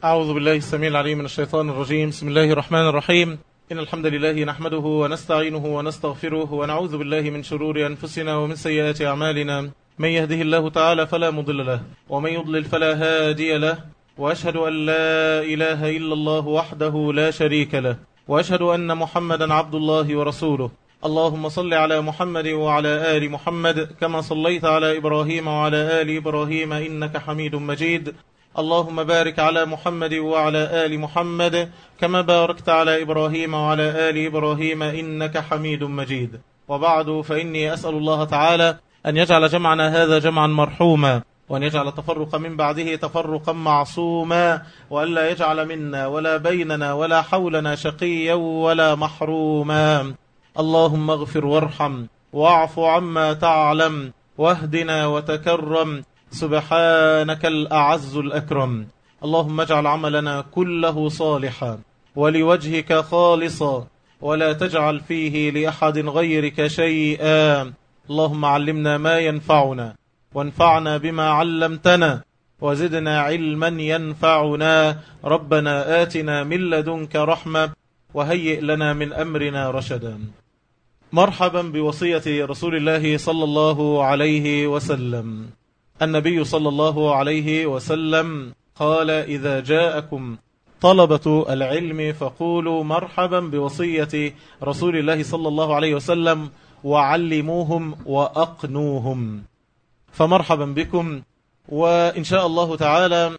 أعوذ بالله السميع العليم من الشيطان الرجيم بسم الله الرحمن الرحيم إن الحمد لله نحمده ونستعينه ونستغفره ونعوذ بالله من شرور أنفسنا ومن سيئات أعمالنا من يهده الله تعالى فلا مضل له ومن يضلل فلا هادي له وأشهد أن لا إله إلا الله وحده لا شريك له وأشهد أن محمدا عبد الله ورسوله اللهم صل على محمد وعلى آل محمد كما صليت على إبراهيم وعلى آل إبراهيم إنك حميد مجيد اللهم بارك على محمد وعلى آل محمد كما باركت على إبراهيم وعلى آل إبراهيم إنك حميد مجيد وبعد فإني أسأل الله تعالى أن يجعل جمعنا هذا جمعا مرحوما وأن يجعل التفرق من بعده تفرقا معصوما وألا يجعل منا ولا بيننا ولا حولنا شقيا ولا محروما اللهم اغفر وارحم واعف عما تعلم واهدنا وتكرم سبحانك الأعز الأكرم اللهم اجعل عملنا كله صالحا ولوجهك خالصا ولا تجعل فيه لأحد غيرك شيئا اللهم علمنا ما ينفعنا وانفعنا بما علمتنا وزدنا علما ينفعنا ربنا آتنا من لدنك رحمة وهيئ لنا من أمرنا رشدا مرحبا بوصية رسول الله صلى الله عليه وسلم النبي صلى الله عليه وسلم قال إذا جاءكم طلبة العلم فقولوا مرحبا بوصية رسول الله صلى الله عليه وسلم وعلموهم وأقنوهم فمرحبا بكم وإن شاء الله تعالى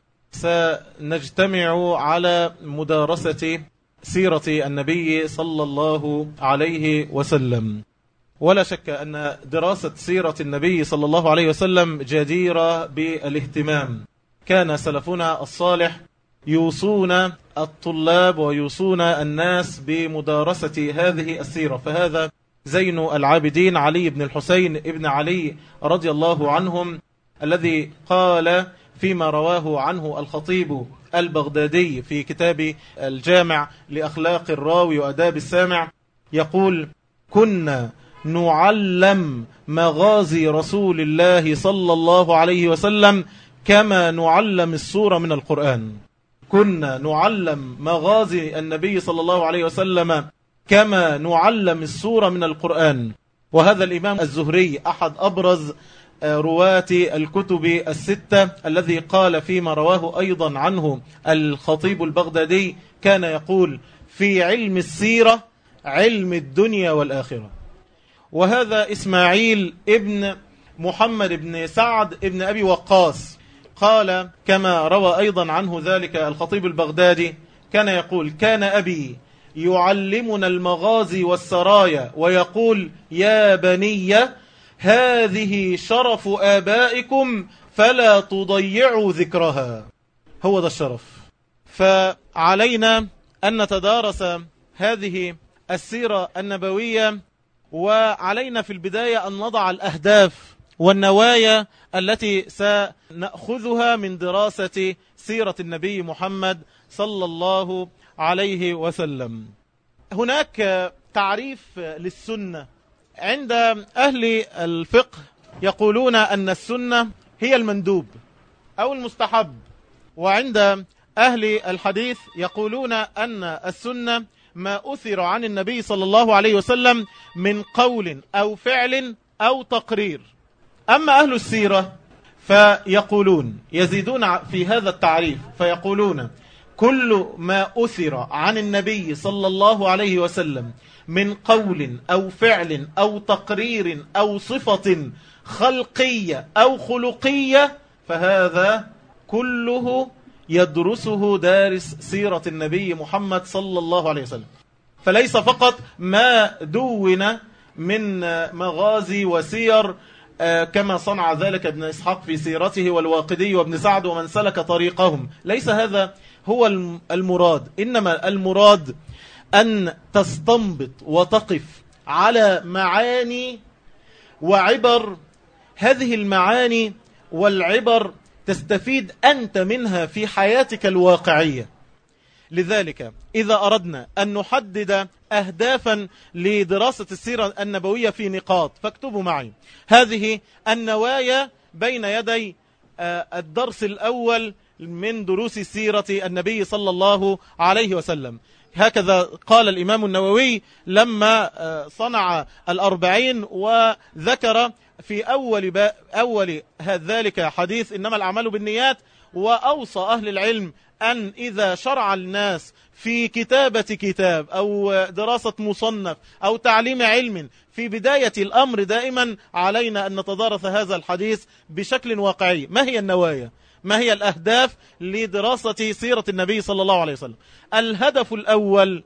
سنجتمع على مدارسة سيرة النبي صلى الله عليه وسلم ولا شك أن دراسة سيرة النبي صلى الله عليه وسلم جديرة بالاهتمام كان سلفنا الصالح يوصون الطلاب ويوصون الناس بمدارسة هذه السيرة فهذا زين العابدين علي بن الحسين ابن علي رضي الله عنهم الذي قال فيما رواه عنه الخطيب البغدادي في كتاب الجامع لأخلاق الراوي وأداب السامع يقول كنا نعلم مغازي رسول الله صلى الله عليه وسلم كما نعلم السورة من القرآن كنا نعلم مغازي النبي صلى الله عليه وسلم كما نعلم السورة من القرآن وهذا الإمام الزهري أحد أبرز رواة الكتب الستة الذي قال فيما رواه أيضا عنه الخطيب البغدادي كان يقول في علم السيرة علم الدنيا والآخرة وهذا إسماعيل ابن محمد بن سعد ابن أبي وقاص قال كما روى أيضا عنه ذلك الخطيب البغدادي كان يقول كان أبي يعلمنا المغازي والسرايا ويقول يا بني هذه شرف آبائكم فلا تضيعوا ذكرها هو ده الشرف فعلينا أن نتدارس هذه السيرة النبوية وعلينا في البداية أن نضع الأهداف والنوايا التي سنأخذها من دراسة سيرة النبي محمد صلى الله عليه وسلم هناك تعريف للسنة عند أهل الفقه يقولون أن السنة هي المندوب أو المستحب وعند أهل الحديث يقولون أن السنة ما أثر عن النبي صلى الله عليه وسلم من قول أو فعل أو تقرير أما أهل السيرة فيقولون يزيدون في هذا التعريف فيقولون كل ما أثر عن النبي صلى الله عليه وسلم من قول أو فعل أو تقرير أو صفة خلقية أو خلقية فهذا كله يدرسه دارس سيرة النبي محمد صلى الله عليه وسلم فليس فقط ما دون من مغازي وسير كما صنع ذلك ابن إسحاق في سيرته والواقدي وابن سعد ومن سلك طريقهم ليس هذا هو المراد إنما المراد أن تستنبط وتقف على معاني وعبر هذه المعاني والعبر تستفيد أنت منها في حياتك الواقعية لذلك إذا أردنا أن نحدد أهدافا لدراسة السيرة النبوية في نقاط فاكتبوا معي هذه النوايا بين يدي الدرس الأول من دروس سيرة النبي صلى الله عليه وسلم هكذا قال الإمام النووي لما صنع الأربعين وذكر في أول, أول ذلك حديث إنما الأعمال بالنيات وأوصى أهل العلم أن إذا شرع الناس في كتابة كتاب أو دراسة مصنف أو تعليم علم في بداية الأمر دائما علينا أن نتدارس هذا الحديث بشكل واقعي ما هي النوايا ما هي الأهداف لدراسة سيرة النبي صلى الله عليه وسلم الهدف الأول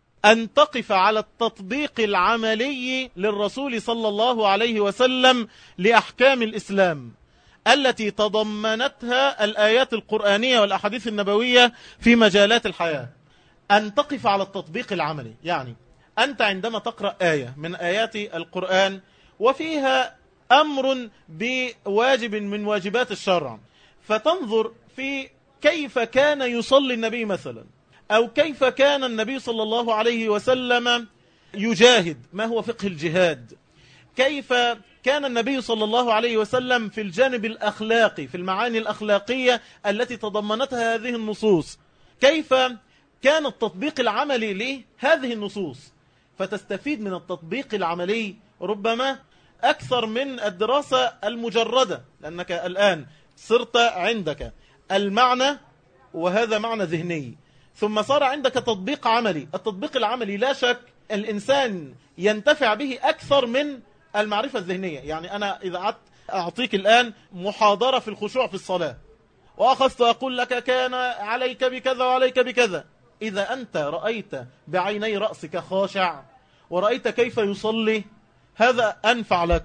أن تقف على التطبيق العملي للرسول صلى الله عليه وسلم لأحكام الإسلام التي تضمنتها الآيات القرآنية والأحاديث النبوية في مجالات الحياة أن تقف على التطبيق العملي يعني أنت عندما تقرأ آية من آيات القرآن وفيها أمر بواجب من واجبات الشرع فتنظر في كيف كان يصلي النبي مثلا أو كيف كان النبي صلى الله عليه وسلم يجاهد ما هو فقه الجهاد كيف كان النبي صلى الله عليه وسلم في الجانب الأخلاقي في المعاني الأخلاقية التي تضمنتها هذه النصوص كيف كان التطبيق العملي لهذه النصوص فتستفيد من التطبيق العملي ربما أكثر من الدراسة المجردة لأنك الآن صرت عندك المعنى وهذا معنى ذهني ثم صار عندك تطبيق عملي التطبيق العملي لا شك الإنسان ينتفع به أكثر من المعرفة الذهنية يعني أنا إذا عدت أعطيك الآن محاضرة في الخشوع في الصلاة وأخذت أقول لك كان عليك بكذا وعليك بكذا إذا أنت رأيت بعيني رأسك خاشع ورأيت كيف يصلي هذا أنفع لك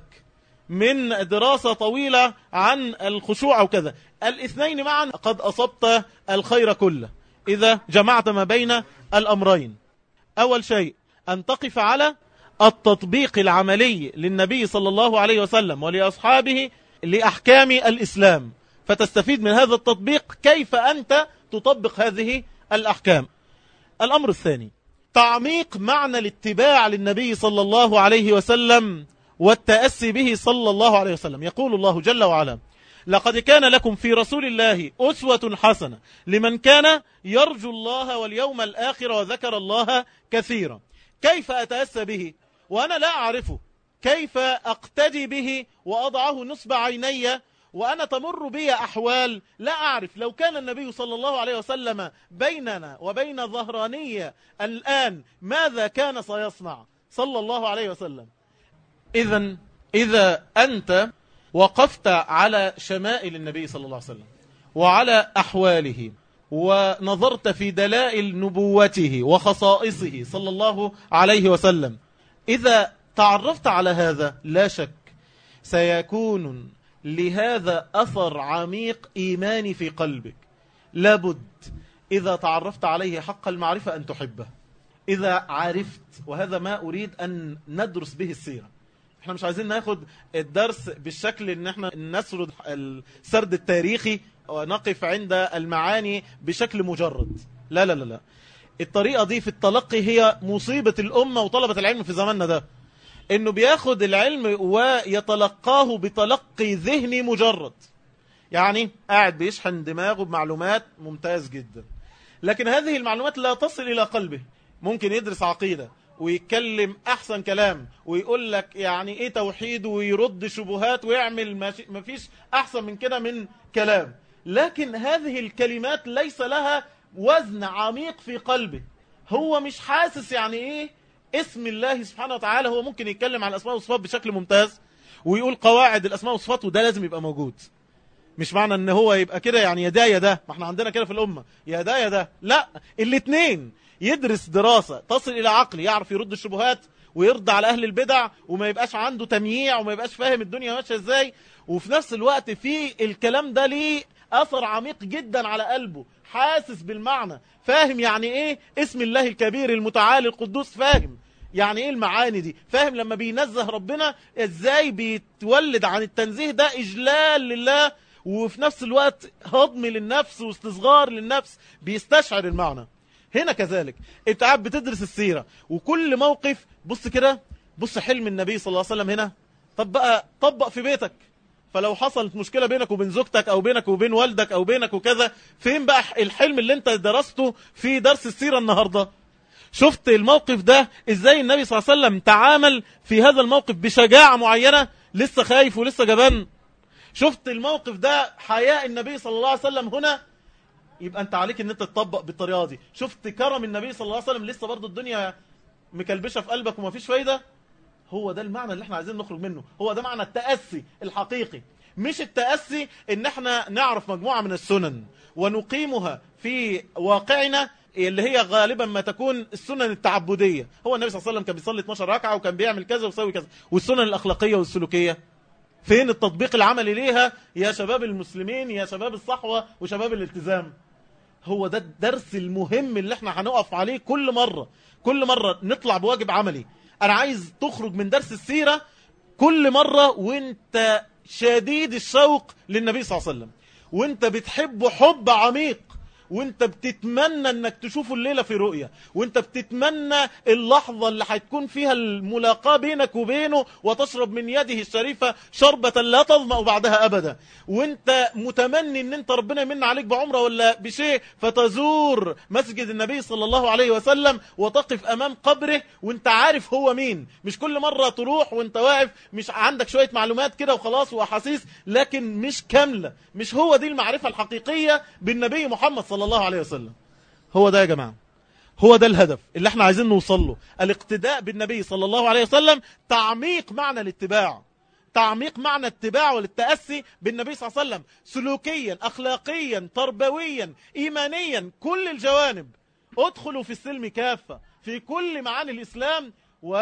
من دراسة طويلة عن الخشوع أو كذا الاثنين معا قد أصبت الخير كله إذا جمعت ما بين الأمرين أول شيء أن تقف على التطبيق العملي للنبي صلى الله عليه وسلم ولأصحابه لأحكام الإسلام فتستفيد من هذا التطبيق كيف أنت تطبق هذه الأحكام الأمر الثاني تعميق معنى الاتباع للنبي صلى الله عليه وسلم والتأسي به صلى الله عليه وسلم يقول الله جل وعلا لقد كان لكم في رسول الله أسوة حسنة لمن كان يرجو الله واليوم الآخر وذكر الله كثيرا كيف أتأسى به وأنا لا أعرفه كيف أقتدي به وأضعه نصب عيني وأنا تمر بي أحوال لا أعرف لو كان النبي صلى الله عليه وسلم بيننا وبين ظهرانية الآن ماذا كان سيصنع صلى الله عليه وسلم إذا إذا أنت وقفت على شمائل النبي صلى الله عليه وسلم وعلى أحواله ونظرت في دلائل نبوته وخصائصه صلى الله عليه وسلم إذا تعرفت على هذا لا شك سيكون لهذا أثر عميق إيماني في قلبك لابد إذا تعرفت عليه حق المعرفة أن تحبه إذا عرفت وهذا ما أريد أن ندرس به السيرة احنا مش عايزين ناخد الدرس بالشكل ان احنا نسرد السرد التاريخي ونقف عند المعاني بشكل مجرد لا لا لا لا الطريقة دي في التلقي هي مصيبة الأمة وطلبة العلم في زماننا ده انه بياخد العلم ويتلقاه بتلقي ذهني مجرد يعني قاعد بيشحن دماغه بمعلومات ممتاز جدا لكن هذه المعلومات لا تصل إلى قلبه ممكن يدرس عقيدة ويتكلم أحسن كلام ويقول لك يعني إيه توحيد ويرد شبهات ويعمل ما فيش أحسن من كده من كلام لكن هذه الكلمات ليس لها وزن عميق في قلبه هو مش حاسس يعني إيه اسم الله سبحانه وتعالى هو ممكن يتكلم عن الأسماء والصفات بشكل ممتاز ويقول قواعد الأسماء والصفات وده لازم يبقى موجود مش معنى ان هو يبقى كده يعني يدا يدا ما احنا عندنا كده في الأمة يدا يدا لا الاثنين يدرس دراسة تصل إلى عقل يعرف يرد الشبهات ويرضى على أهل البدع وما يبقاش عنده تمييع وما يبقاش فاهم الدنيا ماشية ازاي وفي نفس الوقت في الكلام ده ليه أثر عميق جدا على قلبه حاسس بالمعنى فاهم يعني ايه اسم الله الكبير المتعالي القدوس فاهم يعني ايه المعاني دي فاهم لما بينزه ربنا ازاي بيتولد عن التنزيه ده اجلال لله وفي نفس الوقت هضم للنفس واستصغار للنفس بيستشعر المعنى هنا كذلك انت قاعد بتدرس السيرة وكل موقف بص كده بص حلم النبي صلى الله عليه وسلم هنا طب بقى طبق في بيتك فلو حصلت مشكلة بينك وبين زوجتك او بينك وبين والدك او بينك وكذا فين بقى الحلم اللي انت درسته في درس السيرة النهاردة شفت الموقف ده ازاي النبي صلى الله عليه وسلم تعامل في هذا الموقف بشجاعة معينة لسه خايف ولسه جبان شفت الموقف ده حياء النبي صلى الله عليه وسلم هنا يبقى انت عليك ان انت تطبق بالطريقة دي شفت كرم النبي صلى الله عليه وسلم لسه برضو الدنيا مكلبشة في قلبك وما فيش فايدة هو ده المعنى اللي احنا عايزين نخرج منه هو ده معنى التأسي الحقيقي مش التأسي ان احنا نعرف مجموعة من السنن ونقيمها في واقعنا اللي هي غالبا ما تكون السنن التعبدية هو النبي صلى الله عليه وسلم كان بيصلي 12 ركعة وكان بيعمل كذا ويسوي كذا والسنن الأخلاقية والسلوكية فين التطبيق العملي ليها يا شباب المسلمين يا شباب الصحوة وشباب الالتزام هو ده الدرس المهم اللي احنا هنقف عليه كل مرة كل مرة نطلع بواجب عملي انا عايز تخرج من درس السيرة كل مرة وانت شديد الشوق للنبي صلى الله عليه وسلم وانت بتحبه حب عميق وانت بتتمنى انك تشوفه الليلة في رؤية وانت بتتمنى اللحظة اللي هتكون فيها الملاقاة بينك وبينه وتشرب من يده الشريفة شربة لا تظمأ بعدها ابدا وانت متمني ان انت ربنا يمن عليك بعمرة ولا بشيء فتزور مسجد النبي صلى الله عليه وسلم وتقف امام قبره وانت عارف هو مين مش كل مرة تروح وانت واقف مش عندك شوية معلومات كده وخلاص واحاسيس لكن مش كاملة مش هو دي المعرفة الحقيقية بالنبي محمد صلى الله عليه وسلم هو ده يا جماعة هو ده الهدف اللي احنا عايزين نوصل له الاقتداء بالنبي صلى الله عليه وسلم تعميق معنى الاتباع تعميق معنى الاتباع والتأسي بالنبي صلى الله عليه وسلم سلوكيا أخلاقيا تربويا إيمانيا كل الجوانب ادخلوا في السلم كافة في كل معاني الإسلام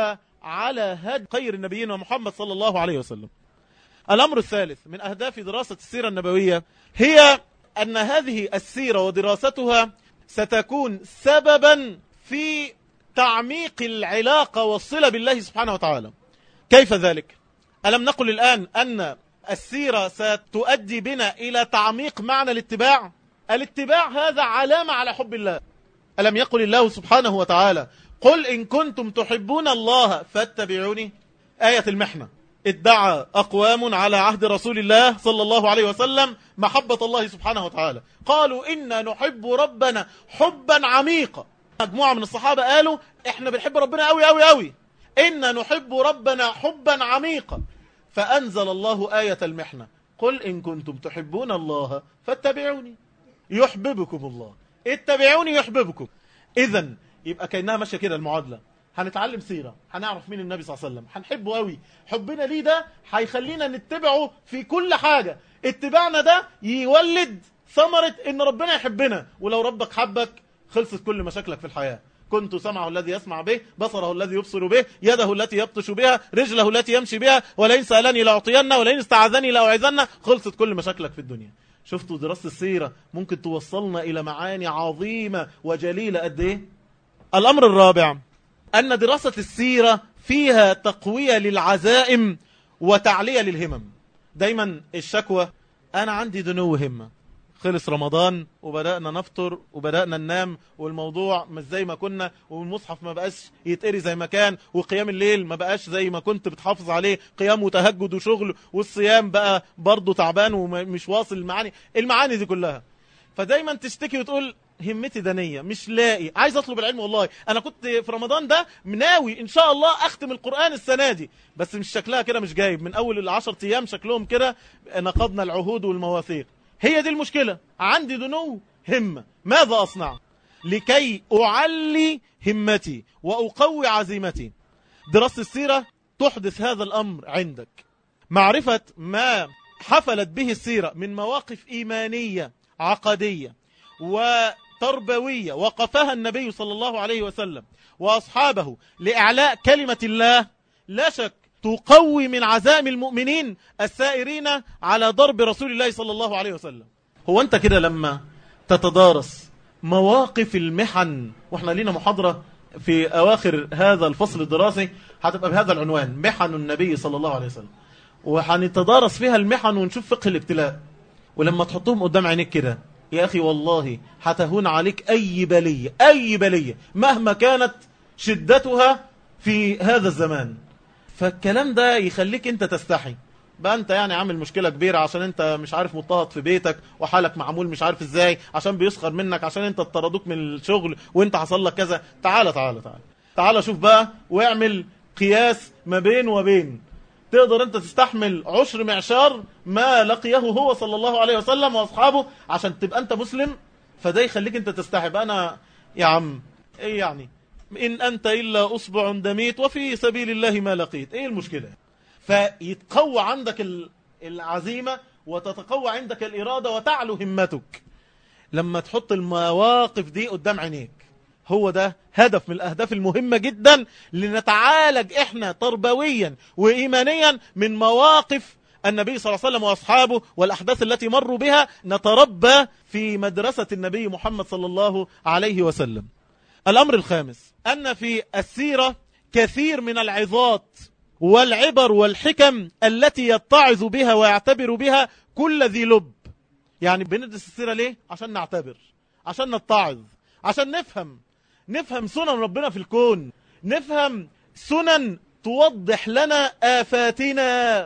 وعلى هد خير النبيين ومحمد صلى الله عليه وسلم الأمر الثالث من أهداف دراسة السيرة النبوية هي أن هذه السيرة ودراستها ستكون سببا في تعميق العلاقة والصلة بالله سبحانه وتعالى كيف ذلك؟ ألم نقل الآن أن السيرة ستؤدي بنا إلى تعميق معنى الاتباع الاتباع هذا علامة على حب الله ألم يقل الله سبحانه وتعالى قل إن كنتم تحبون الله فاتبعوني آية المحنة ادعى أقوام على عهد رسول الله صلى الله عليه وسلم محبة الله سبحانه وتعالى قالوا إنا نحب ربنا حبا عميقا مجموعة من الصحابة قالوا إحنا بنحب ربنا أوي أوي أوي إنا نحب ربنا حبا عميقا فأنزل الله آية المحنة قل إن كنتم تحبون الله فاتبعوني يحببكم الله اتبعوني يحببكم إذا يبقى كأنها ماشية كده المعادلة هنتعلم سيرة هنعرف مين النبي صلى الله عليه وسلم هنحبه قوي حبنا ليه ده هيخلينا نتبعه في كل حاجة اتباعنا ده يولد ثمرة ان ربنا يحبنا ولو ربك حبك خلصت كل مشاكلك في الحياة كنت سمعه الذي يسمع به بصره الذي يبصر به يده التي يبطش بها رجله التي يمشي بها ولئن سألني لأعطينه ولئن استعاذني لأعيذنه خلصت كل مشاكلك في الدنيا شفتوا دراسة السيرة ممكن توصلنا إلى معاني عظيمة وجليلة قد إيه الأمر الرابع أن دراسة السيرة فيها تقوية للعزائم وتعلية للهمم دايما الشكوى أنا عندي دنو همة خلص رمضان وبدأنا نفطر وبدأنا ننام والموضوع مش زي ما كنا والمصحف ما بقاش يتقري زي ما كان وقيام الليل ما بقاش زي ما كنت بتحافظ عليه قيام وتهجد وشغل والصيام بقى برضه تعبان ومش واصل المعاني المعاني دي كلها فدايما تشتكي وتقول همتي دنية مش لاقي عايز اطلب العلم والله انا كنت في رمضان ده مناوي ان شاء الله اختم القرآن السنة دي بس مش شكلها كده مش جايب من اول العشر ايام شكلهم كده نقضنا العهود والمواثيق هي دي المشكلة عندي دنو همة ماذا أصنع لكي أعلي همتي وأقوي عزيمتي دراسة السيرة تحدث هذا الأمر عندك معرفة ما حفلت به السيرة من مواقف إيمانية عقدية وتربوية وقفها النبي صلى الله عليه وسلم وأصحابه لإعلاء كلمة الله لا شك تقوي من عزائم المؤمنين السائرين على ضرب رسول الله صلى الله عليه وسلم هو أنت كده لما تتدارس مواقف المحن وإحنا لينا محاضرة في أواخر هذا الفصل الدراسي هتبقى بهذا العنوان محن النبي صلى الله عليه وسلم وهنتدارس فيها المحن ونشوف فقه الابتلاء ولما تحطهم قدام عينيك كده يا أخي والله هتهون عليك أي بلية أي بلية مهما كانت شدتها في هذا الزمان فالكلام ده يخليك انت تستحي بقى انت يعني عامل مشكلة كبيرة عشان انت مش عارف مضطهد في بيتك وحالك معمول مش عارف ازاي عشان بيسخر منك عشان انت اطردوك من الشغل وانت حصل لك كذا تعالى تعالى تعالى تعالى شوف بقى واعمل قياس ما بين وبين تقدر انت تستحمل عشر معشار ما لقيه هو صلى الله عليه وسلم واصحابه عشان تبقى انت مسلم فده يخليك انت تستحب انا يا عم ايه يعني ان انت الا اصبع دميت وفي سبيل الله ما لقيت ايه المشكلة فيتقوى عندك العزيمة وتتقوى عندك الإرادة وتعلو همتك لما تحط المواقف دي قدام عينيك هو ده هدف من الأهداف المهمة جدا لنتعالج إحنا تربويا وإيمانيا من مواقف النبي صلى الله عليه وسلم وأصحابه والأحداث التي مروا بها نتربى في مدرسة النبي محمد صلى الله عليه وسلم الأمر الخامس أن في السيرة كثير من العظات والعبر والحكم التي يتعظ بها ويعتبر بها كل ذي لب يعني بندرس السيرة ليه؟ عشان نعتبر عشان نتعظ عشان نفهم نفهم سنن ربنا في الكون نفهم سنن توضح لنا آفاتنا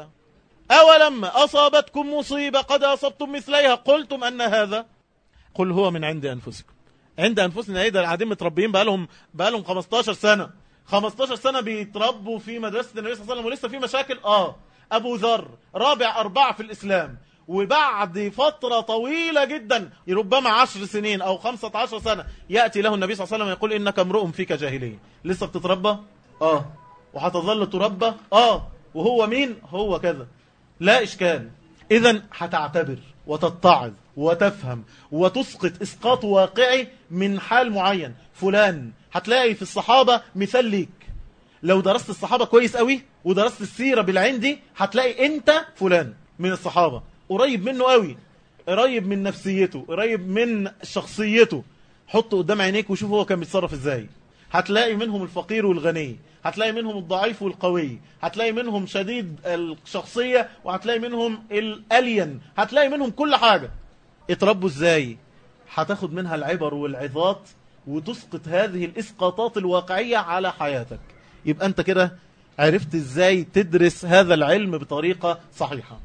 أولما أصابتكم مصيبة قد أصبتم مثليها قلتم أن هذا قل هو من عند أنفسكم عند أنفسنا إيه ده العادين متربيين بقالهم, بقالهم 15 سنة 15 سنة بيتربوا في مدرسة النبي صلى الله عليه وسلم ولسه في مشاكل آه أبو ذر رابع أربعة في الإسلام وبعد فترة طويلة جدا ربما عشر سنين أو خمسة عشر سنة يأتي له النبي صلى الله عليه وسلم يقول إنك امرؤ فيك جاهلية لسه بتتربى آه وهتظل تربى آه وهو مين هو كذا لا إشكال إذا هتعتبر وتتعظ وتفهم وتسقط إسقاط واقعي من حال معين فلان هتلاقي في الصحابة مثال ليك لو درست الصحابة كويس قوي ودرست السيرة بالعين دي هتلاقي انت فلان من الصحابة قريب منه قوي قريب من نفسيته قريب من شخصيته حطه قدام عينيك وشوف هو كان بيتصرف ازاي هتلاقي منهم الفقير والغني هتلاقي منهم الضعيف والقوي هتلاقي منهم شديد الشخصية وهتلاقي منهم الالين هتلاقي منهم كل حاجة اتربوا ازاي هتاخد منها العبر والعظات وتسقط هذه الإسقاطات الواقعية على حياتك يبقى أنت كده عرفت إزاي تدرس هذا العلم بطريقة صحيحة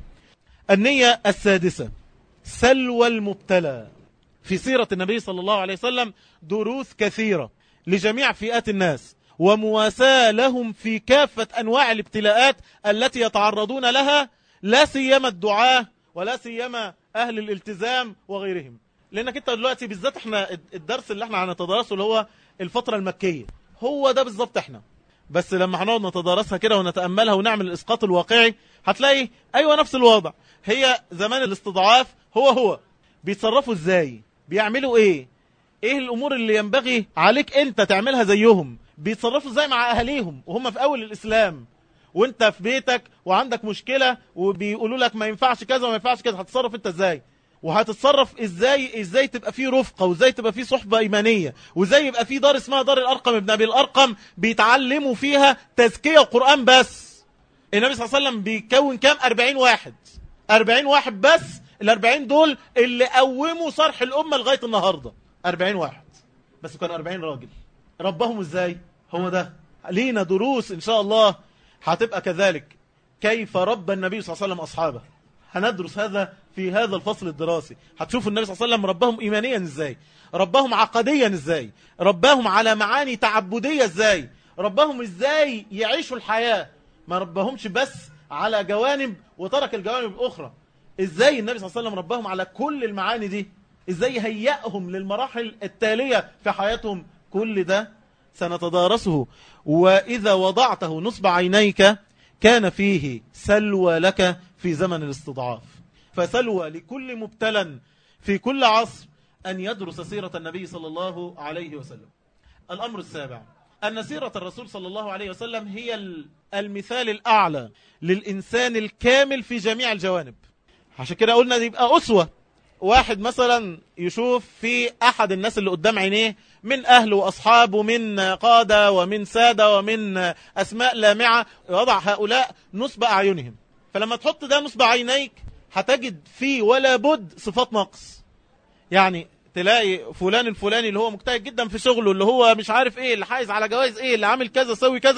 النية السادسة سلوى المبتلى في سيرة النبي صلى الله عليه وسلم دروس كثيرة لجميع فئات الناس ومواساة لهم في كافة أنواع الابتلاءات التي يتعرضون لها لا سيما الدعاة ولا سيما أهل الالتزام وغيرهم لانك انت دلوقتي بالذات احنا الدرس اللي احنا هنتدرسه اللي هو الفترة المكية هو ده بالظبط احنا بس لما هنقعد نتدارسها كده ونتأملها ونعمل الإسقاط الواقعي هتلاقي أيوة نفس الوضع هي زمان الاستضعاف هو هو بيتصرفوا ازاي بيعملوا ايه ايه الامور اللي ينبغي عليك انت تعملها زيهم بيتصرفوا ازاي مع اهاليهم وهم في اول الاسلام وانت في بيتك وعندك مشكلة وبيقولوا لك ما ينفعش كذا وما ينفعش كذا هتتصرف انت ازاي وهتتصرف ازاي ازاي تبقى في رفقه وازاي تبقى في صحبه ايمانيه وازاي يبقى في دار اسمها دار الارقم ابن ابي الارقم بيتعلموا فيها تزكيه وقران بس النبي صلى الله عليه وسلم بيكون كام 40 واحد 40 واحد بس ال 40 دول اللي قوموا صرح الامه لغايه النهارده 40 واحد بس كانوا 40 راجل ربهم ازاي هو ده لينا دروس ان شاء الله هتبقى كذلك كيف رب النبي صلى الله عليه وسلم اصحابه هندرس هذا في هذا الفصل الدراسي هتشوفوا النبي صلى الله عليه وسلم ربهم إيمانيا إزاي ربهم عقديا إزاي ربهم على معاني تعبدية إزاي ربهم إزاي يعيشوا الحياة ما ربهمش بس على جوانب وترك الجوانب الأخرى إزاي النبي صلى الله عليه وسلم ربهم على كل المعاني دي إزاي هيأهم للمراحل التالية في حياتهم كل ده سنتدارسه وإذا وضعته نصب عينيك كان فيه سلوى لك في زمن الاستضعاف فسلوى لكل مبتلا في كل عصر أن يدرس سيرة النبي صلى الله عليه وسلم الأمر السابع أن سيرة الرسول صلى الله عليه وسلم هي المثال الأعلى للإنسان الكامل في جميع الجوانب عشان كده قلنا يبقى أسوة واحد مثلا يشوف في أحد الناس اللي قدام عينيه من أهل وأصحاب ومن قادة ومن سادة ومن أسماء لامعة يضع هؤلاء نصب أعينهم فلما تحط ده نصب عينيك هتجد فيه ولا بد صفات نقص يعني تلاقي فلان الفلاني اللي هو مجتهد جدا في شغله اللي هو مش عارف ايه اللي حايز على جوائز ايه اللي عامل كذا سوي كذا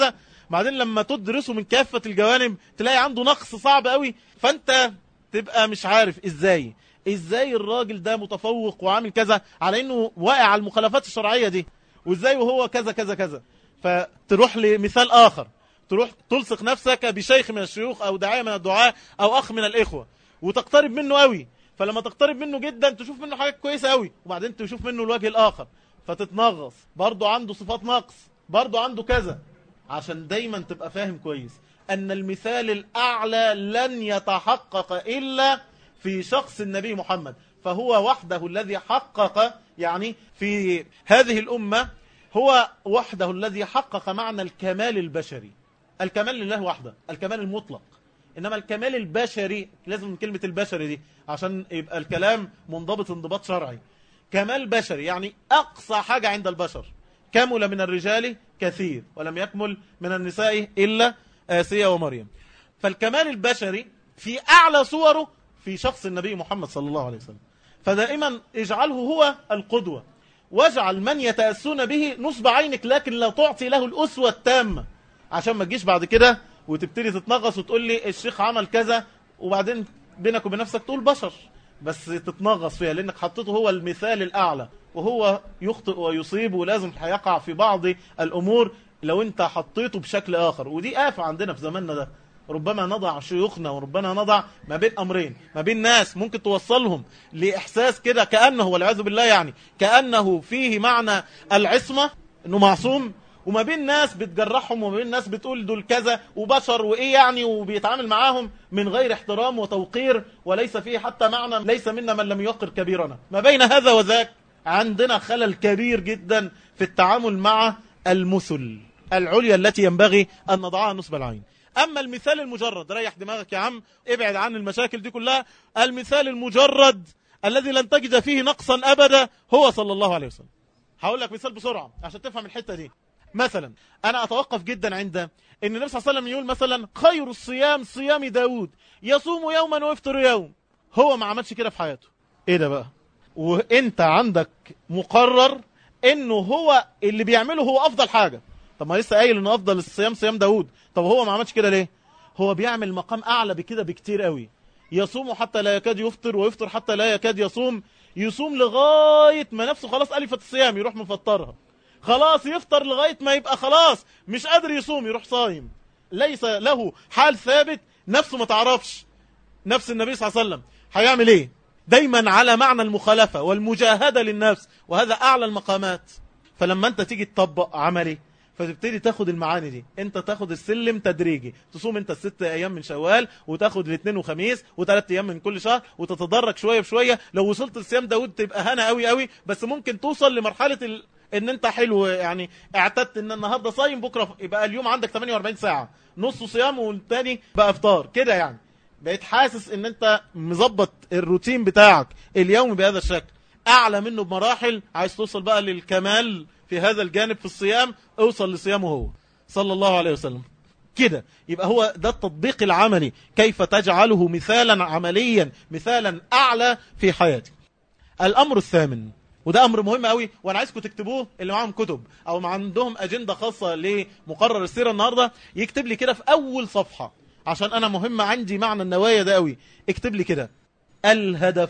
بعدين لما تدرسه من كافة الجوانب تلاقي عنده نقص صعب قوي فانت تبقى مش عارف ازاي ازاي الراجل ده متفوق وعامل كذا على انه واقع على المخالفات الشرعية دي وازاي وهو كذا كذا كذا فتروح لمثال اخر تروح تلصق نفسك بشيخ من الشيوخ او داعية من الدعاء او اخ من الاخوة وتقترب منه قوي فلما تقترب منه جدا تشوف منه حاجات كويسة قوي وبعدين تشوف منه الوجه الاخر فتتنغص برضه عنده صفات نقص برضه عنده كذا عشان دايما تبقى فاهم كويس ان المثال الاعلى لن يتحقق الا في شخص النبي محمد فهو وحده الذي حقق يعني في هذه الامة هو وحده الذي حقق معنى الكمال البشري الكمال لله وحده الكمال المطلق انما الكمال البشري لازم من كلمة البشري دي عشان يبقى الكلام منضبط انضباط شرعي كمال بشري يعني اقصى حاجة عند البشر كمل من الرجال كثير ولم يكمل من النساء إلا آسيا ومريم فالكمال البشري في أعلى صوره في شخص النبي محمد صلى الله عليه وسلم فدائما اجعله هو القدوة واجعل من يتأسون به نصب عينك لكن لا تعطي له الأسوة التامة عشان ما تجيش بعد كده وتبتدي تتنغص وتقول لي الشيخ عمل كذا وبعدين بينك وبين نفسك تقول بشر بس تتنغص فيها لانك حطيته هو المثال الاعلى وهو يخطئ ويصيب ولازم هيقع في بعض الامور لو انت حطيته بشكل اخر ودي آفة عندنا في زماننا ده ربما نضع شيوخنا وربما نضع ما بين امرين ما بين ناس ممكن توصلهم لاحساس كده كانه والعياذ بالله يعني كانه فيه معنى العصمه انه معصوم وما بين ناس بتجرحهم وما بين ناس بتقول دول كذا وبشر وايه يعني وبيتعامل معاهم من غير احترام وتوقير وليس فيه حتى معنى ليس منا من لم يوقر كبيرنا ما بين هذا وذاك عندنا خلل كبير جدا في التعامل مع المثل العليا التي ينبغي أن نضعها نصب العين أما المثال المجرد ريح دماغك يا عم ابعد عن المشاكل دي كلها المثال المجرد الذي لن تجد فيه نقصا أبدا هو صلى الله عليه وسلم هقول لك مثال بسرعة عشان تفهم الحتة دي مثلا أنا أتوقف جدا عند أن النبي صلى الله عليه وسلم يقول مثلا خير الصيام صيام داود يصوم يوما ويفطر يوم هو ما عملش كده في حياته ايه ده بقى وانت عندك مقرر انه هو اللي بيعمله هو افضل حاجة طب ما لسه قايل انه افضل الصيام صيام داود طب هو ما عملش كده ليه هو بيعمل مقام اعلى بكده بكتير قوي يصوم حتى لا يكاد يفطر ويفطر حتى لا يكاد يصوم يصوم لغاية ما نفسه خلاص ألفت الصيام يروح مفطرها خلاص يفطر لغاية ما يبقى خلاص مش قادر يصوم يروح صايم ليس له حال ثابت نفسه ما تعرفش نفس النبي صلى الله عليه وسلم هيعمل ايه دايما على معنى المخالفة والمجاهدة للنفس وهذا أعلى المقامات فلما أنت تيجي تطبق عملي فتبتدي تاخد المعاني دي انت تاخد السلم تدريجي تصوم انت الست ايام من شوال وتاخد الاثنين وخميس وثلاث ايام من كل شهر وتتدرج شوية بشوية لو وصلت لصيام داود تبقى هنا قوي قوي بس ممكن توصل لمرحلة ال... ان انت حلو يعني اعتدت ان النهاردة صايم بكرة يبقى اليوم عندك 48 ساعة نص صيام والتاني بقى افطار كده يعني بقيت حاسس ان انت مظبط الروتين بتاعك اليوم بهذا الشكل اعلى منه بمراحل عايز توصل بقى للكمال في هذا الجانب في الصيام اوصل لصيامه هو صلى الله عليه وسلم كده يبقى هو ده التطبيق العملي كيف تجعله مثالا عمليا مثالا اعلى في حياتك الامر الثامن وده امر مهم قوي وانا عايزكم تكتبوه اللي معاهم كتب او ما عندهم اجنده خاصه لمقرر السيره النهارده يكتب لي كده في اول صفحه عشان انا مهم عندي معنى النوايا ده قوي اكتب لي كده الهدف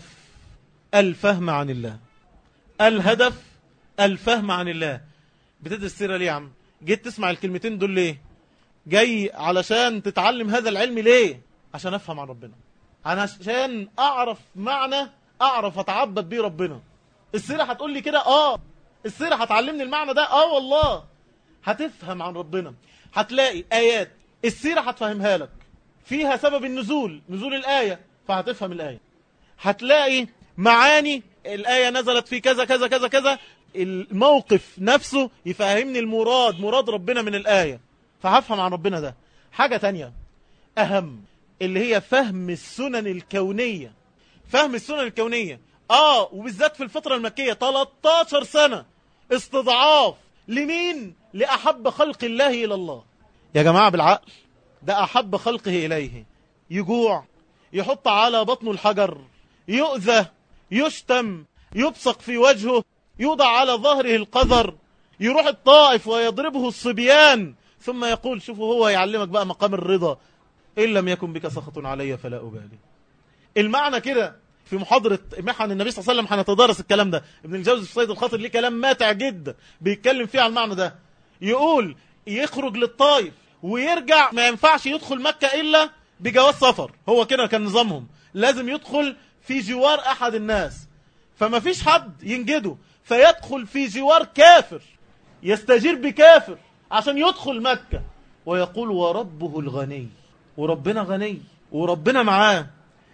الفهم عن الله الهدف الفهم عن الله بتدرس السيره ليه يا عم جيت تسمع الكلمتين دول ليه جاي علشان تتعلم هذا العلم ليه عشان افهم عن ربنا عشان اعرف معنى اعرف اتعبد بيه ربنا السيره هتقول لي كده اه السيره هتعلمني المعنى ده اه والله هتفهم عن ربنا هتلاقي ايات السيره هتفهمها لك فيها سبب النزول نزول الايه فهتفهم الايه هتلاقي معاني الآية نزلت في كذا كذا كذا كذا الموقف نفسه يفهمني المراد مراد ربنا من الآية فهفهم عن ربنا ده حاجة تانية أهم اللي هي فهم السنن الكونية فهم السنن الكونية آه وبالذات في الفترة المكية 13 سنة استضعاف لمين لأحب خلق الله إلى الله يا جماعة بالعقل ده أحب خلقه إليه يجوع يحط على بطنه الحجر يؤذى يشتم يبصق في وجهه يوضع على ظهره القذر يروح الطائف ويضربه الصبيان ثم يقول شوفوا هو يعلمك بقى مقام الرضا إن لم يكن بك سخط علي فلا أبالي المعنى كده في محاضرة محن النبي صلى الله عليه وسلم هنتدارس الكلام ده ابن الجوزي في صيد الخاطر ليه كلام ماتع جدا بيتكلم فيه على المعنى ده يقول يخرج للطائف ويرجع ما ينفعش يدخل مكة إلا بجواز سفر هو كده كان نظامهم لازم يدخل في جوار أحد الناس فما فيش حد ينجده فيدخل في جوار كافر يستجير بكافر عشان يدخل مكة ويقول وربه الغني وربنا غني وربنا معاه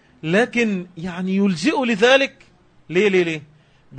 لكن يعني يلجئ لذلك ليه ليه ليه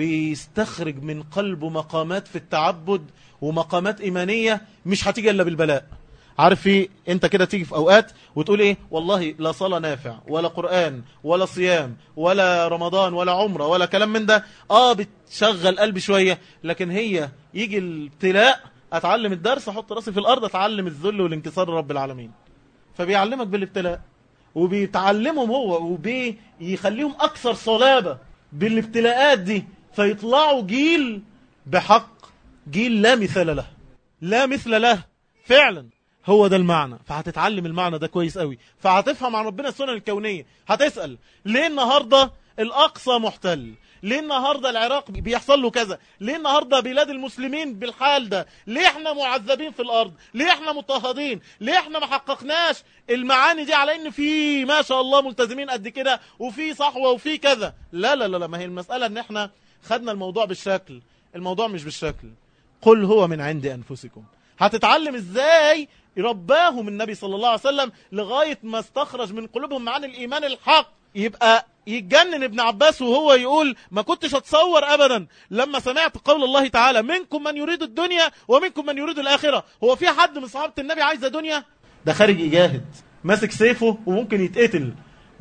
بيستخرج من قلبه مقامات في التعبد ومقامات إيمانية مش هتيجي إلا بالبلاء عارف في انت كده تيجي في اوقات وتقول ايه والله لا صلاة نافع ولا قرآن ولا صيام ولا رمضان ولا عمرة ولا كلام من ده اه بتشغل قلبي شوية لكن هي يجي الابتلاء اتعلم الدرس احط راسي في الارض اتعلم الذل والانكسار لرب العالمين فبيعلمك بالابتلاء وبيتعلمهم هو وبيخليهم اكثر صلابة بالابتلاءات دي فيطلعوا جيل بحق جيل لا مثال له لا مثل له فعلا هو ده المعنى فهتتعلم المعنى ده كويس قوي فهتفهم عن ربنا السنن الكونية هتسأل ليه النهاردة الأقصى محتل ليه النهاردة العراق بيحصل له كذا ليه النهاردة بلاد المسلمين بالحال ده ليه احنا معذبين في الأرض ليه احنا مضطهدين ليه احنا ما حققناش المعاني دي على ان في ما شاء الله ملتزمين قد كده وفي صحوة وفي كذا لا لا لا لا ما هي المسألة ان احنا خدنا الموضوع بالشكل الموضوع مش بالشكل قل هو من عند أنفسكم هتتعلم ازاي رباهم النبي صلى الله عليه وسلم لغاية ما استخرج من قلوبهم معاني الإيمان الحق يبقى يتجنن ابن عباس وهو يقول ما كنتش اتصور ابدا لما سمعت قول الله تعالى منكم من يريد الدنيا ومنكم من يريد الاخره هو في حد من صحابه النبي عايزه دنيا ده خارج يجاهد ماسك سيفه وممكن يتقتل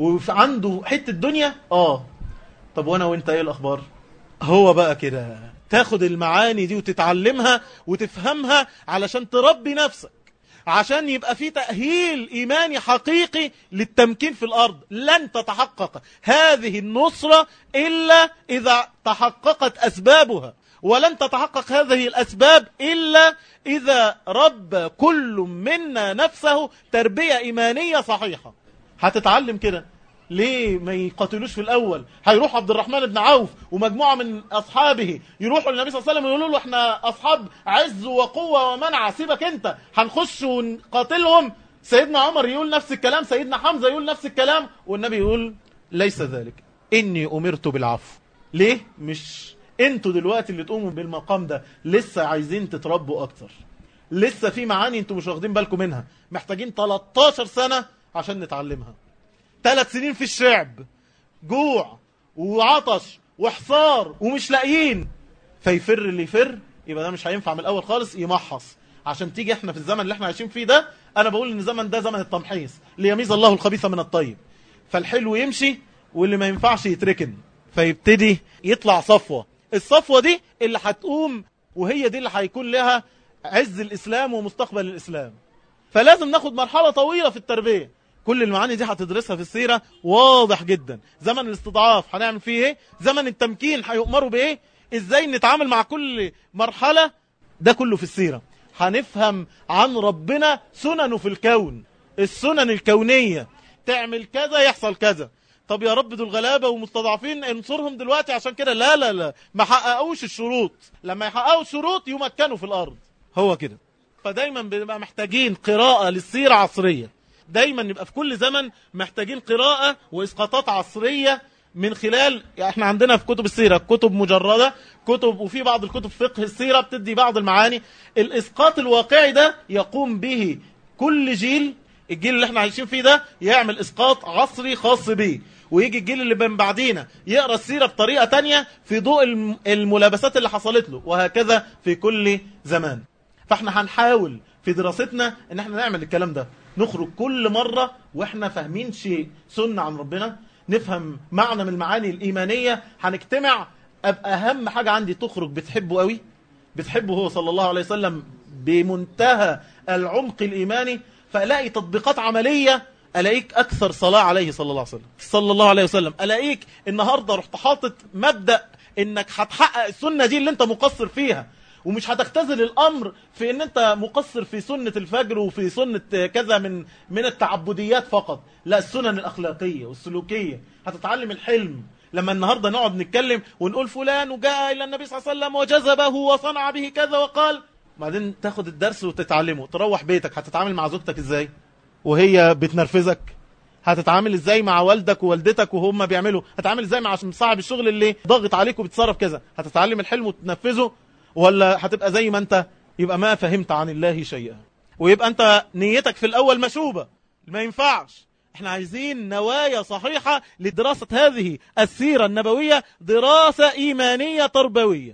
وعنده حته دنيا اه طب وانا وانت ايه الاخبار هو بقى كده تاخد المعاني دي وتتعلمها وتفهمها علشان تربي نفسك عشان يبقى في تأهيل إيماني حقيقي للتمكين في الأرض لن تتحقق هذه النصرة إلا إذا تحققت أسبابها ولن تتحقق هذه الأسباب إلا إذا رب كل منا نفسه تربية إيمانية صحيحة هتتعلم كده ليه ما يقاتلوش في الأول هيروح عبد الرحمن بن عوف ومجموعة من أصحابه يروحوا للنبي صلى الله عليه وسلم ويقولوا له احنا أصحاب عز وقوة ومنع سيبك انت هنخش ونقاتلهم سيدنا عمر يقول نفس الكلام سيدنا حمزة يقول نفس الكلام والنبي يقول ليس ذلك إني أمرت بالعفو ليه مش انتوا دلوقتي اللي تقوموا بالمقام ده لسه عايزين تتربوا أكتر لسه في معاني انتوا مش واخدين بالكم منها محتاجين 13 سنة عشان نتعلمها ثلاث سنين في الشعب جوع وعطش وحصار ومش لاقيين فيفر اللي يفر يبقى ده مش هينفع من الاول خالص يمحص عشان تيجي احنا في الزمن اللي احنا عايشين فيه ده انا بقول ان الزمن ده زمن التمحيص ليميز الله الخبيث من الطيب فالحلو يمشي واللي ما ينفعش يتركن فيبتدي يطلع صفوة الصفوة دي اللي هتقوم وهي دي اللي هيكون لها عز الإسلام ومستقبل الإسلام فلازم ناخد مرحلة طويلة في التربية كل المعاني دي هتدرسها في السيرة واضح جدا زمن الاستضعاف هنعمل فيه ايه زمن التمكين هيؤمروا بايه ازاي نتعامل مع كل مرحلة ده كله في السيرة هنفهم عن ربنا سننه في الكون السنن الكونية تعمل كذا يحصل كذا طب يا رب دول غلابة ومستضعفين انصرهم دلوقتي عشان كده لا لا لا ما حققوش الشروط لما يحققوا الشروط يمكنوا في الأرض هو كده فدايما بنبقى محتاجين قراءة للسيرة عصرية دايما نبقى في كل زمن محتاجين قراءة وإسقاطات عصرية من خلال يعني احنا عندنا في كتب السيرة كتب مجردة كتب وفي بعض الكتب فقه السيرة بتدي بعض المعاني الإسقاط الواقعي ده يقوم به كل جيل الجيل اللي احنا عايشين فيه ده يعمل إسقاط عصري خاص به ويجي الجيل اللي من بعدينا يقرأ السيرة بطريقة تانية في ضوء الملابسات اللي حصلت له وهكذا في كل زمان فاحنا هنحاول في دراستنا ان احنا نعمل الكلام ده نخرج كل مرة واحنا فاهمين شيء سنة عن ربنا نفهم معنى من المعاني الإيمانية هنجتمع أبقى أهم حاجة عندي تخرج بتحبه قوي بتحبه هو صلى الله عليه وسلم بمنتهى العمق الإيماني فألاقي تطبيقات عملية ألاقيك أكثر صلاة عليه صلى الله عليه وسلم صلى الله عليه وسلم ألاقيك النهاردة رحت حاطط مبدأ إنك هتحقق السنة دي اللي انت مقصر فيها ومش هتختزل الامر في ان انت مقصر في سنة الفجر وفي سنة كذا من من التعبديات فقط لا السنن الاخلاقية والسلوكية هتتعلم الحلم لما النهاردة نقعد نتكلم ونقول فلان وجاء الى النبي صلى الله عليه وسلم وجذبه وصنع به كذا وقال بعدين تاخد الدرس وتتعلمه تروح بيتك هتتعامل مع زوجتك ازاي وهي بتنرفزك هتتعامل ازاي مع والدك ووالدتك وهم بيعملوا هتتعامل ازاي مع صاحب الشغل اللي ضاغط عليك وبتصرف كذا هتتعلم الحلم وتنفذه ولا هتبقى زي ما انت يبقى ما فهمت عن الله شيئا ويبقى انت نيتك في الاول مشوبة ما ينفعش احنا عايزين نوايا صحيحة لدراسة هذه السيرة النبوية دراسة ايمانية تربوية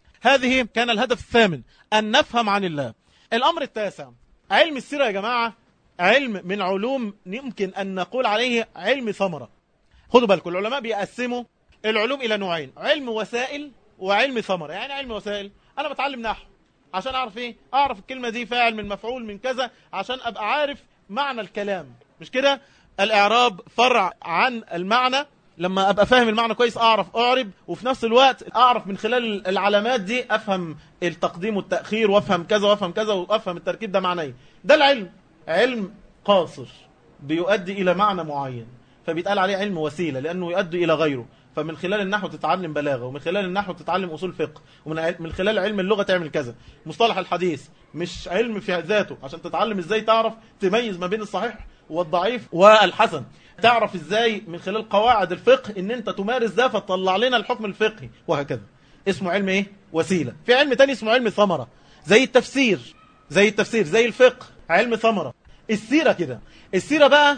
هذه كان الهدف الثامن ان نفهم عن الله الامر التاسع علم السيرة يا جماعة علم من علوم يمكن ان نقول عليه علم ثمرة خدوا بالكم العلماء بيقسموا العلوم الى نوعين علم وسائل وعلم ثمرة يعني علم وسائل انا بتعلم نحو عشان اعرف ايه اعرف الكلمة دي فاعل من مفعول من كذا عشان ابقى عارف معنى الكلام مش كده الاعراب فرع عن المعنى لما ابقى فاهم المعنى كويس اعرف اعرب وفي نفس الوقت اعرف من خلال العلامات دي افهم التقديم والتأخير وافهم كذا وافهم كذا وافهم التركيب ده معنى ايه ده العلم علم قاصر بيؤدي الى معنى معين فبيتقال عليه علم وسيلة لانه يؤدي الى غيره فمن خلال النحو تتعلم بلاغه ومن خلال النحو تتعلم اصول فقه ومن من خلال علم اللغه تعمل كذا مصطلح الحديث مش علم في ذاته عشان تتعلم ازاي تعرف تميز ما بين الصحيح والضعيف والحسن تعرف ازاي من خلال قواعد الفقه ان انت تمارس ده فتطلع لنا الحكم الفقهي وهكذا اسمه علم ايه وسيله في علم تاني اسمه علم ثمره زي التفسير زي التفسير زي الفقه علم ثمره السيره كده السيره بقى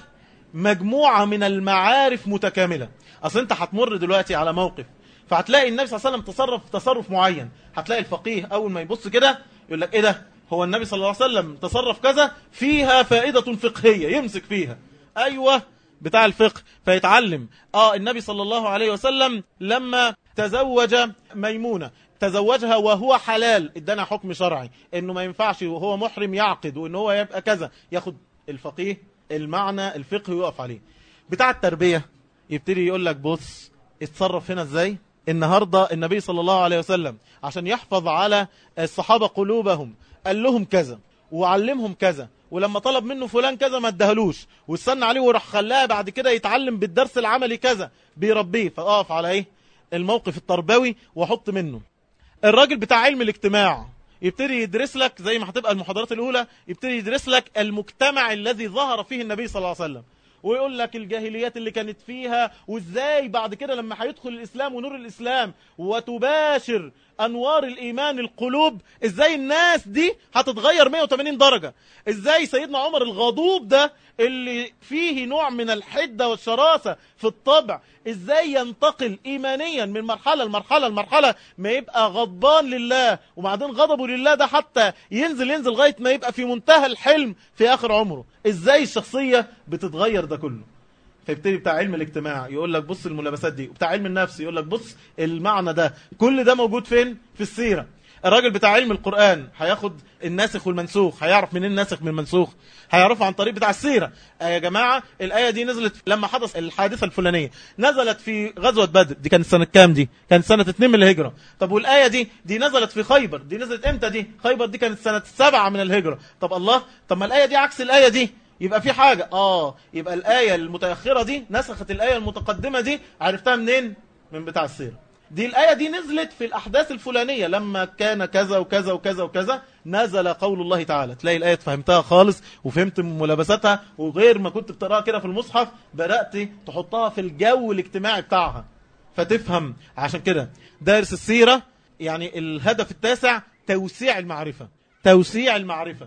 مجموعه من المعارف متكامله اصل انت هتمر دلوقتي على موقف فهتلاقي النبي صلى الله عليه وسلم تصرف تصرف معين هتلاقي الفقيه اول ما يبص كده يقول لك ايه ده هو النبي صلى الله عليه وسلم تصرف كذا فيها فائدة فقهية يمسك فيها ايوه بتاع الفقه فيتعلم اه النبي صلى الله عليه وسلم لما تزوج ميمونة تزوجها وهو حلال ادانا حكم شرعي انه ما ينفعش وهو محرم يعقد وان هو يبقى كذا ياخد الفقيه المعنى الفقه ويقف عليه بتاع التربية يبتدي يقول لك بص اتصرف هنا ازاي النهاردة النبي صلى الله عليه وسلم عشان يحفظ على الصحابة قلوبهم قال لهم كذا وعلمهم كذا ولما طلب منه فلان كذا ما ادهلوش واستنى عليه وراح خلاه بعد كده يتعلم بالدرس العملي كذا بيربيه فاقف على ايه الموقف التربوي واحط منه الراجل بتاع علم الاجتماع يبتدي يدرس لك زي ما هتبقى المحاضرات الاولى يبتدي يدرس لك المجتمع الذي ظهر فيه النبي صلى الله عليه وسلم ويقول لك الجاهليات اللي كانت فيها وازاي بعد كده لما هيدخل الاسلام ونور الاسلام وتباشر انوار الايمان القلوب ازاي الناس دي هتتغير 180 درجة ازاي سيدنا عمر الغضوب ده اللي فيه نوع من الحدة والشراسة في الطبع ازاي ينتقل ايمانيا من مرحلة لمرحلة لمرحلة ما يبقى غضبان لله وبعدين غضبه لله ده حتى ينزل ينزل لغاية ما يبقى في منتهى الحلم في اخر عمره ازاي الشخصية بتتغير ده كله فيبتدي بتاع علم الاجتماع يقول لك بص الملابسات دي وبتاع علم النفس يقول لك بص المعنى ده كل ده موجود فين في السيرة الراجل بتاع علم القرآن هياخد الناسخ والمنسوخ هيعرف منين الناسخ من المنسوخ هيعرفه عن طريق بتاع السيرة آه يا جماعة الآية دي نزلت لما حدث الحادثة الفلانية نزلت في غزوة بدر دي كانت سنة كام دي كانت سنة 2 من الهجرة طب والآية دي دي نزلت في خيبر دي نزلت امتى دي خيبر دي كانت سنة 7 من الهجرة طب الله طب ما الآية دي عكس الآية دي يبقى في حاجة اه يبقى الآية المتأخرة دي نسخت الآية المتقدمة دي عرفتها منين من بتاع السيرة دي الآية دي نزلت في الأحداث الفلانية لما كان كذا وكذا وكذا وكذا نزل قول الله تعالى تلاقي الآية فهمتها خالص وفهمت ملابساتها وغير ما كنت بتقراها كده في المصحف بدأت تحطها في الجو الاجتماعي بتاعها فتفهم عشان كده دارس السيرة يعني الهدف التاسع توسيع المعرفة توسيع المعرفة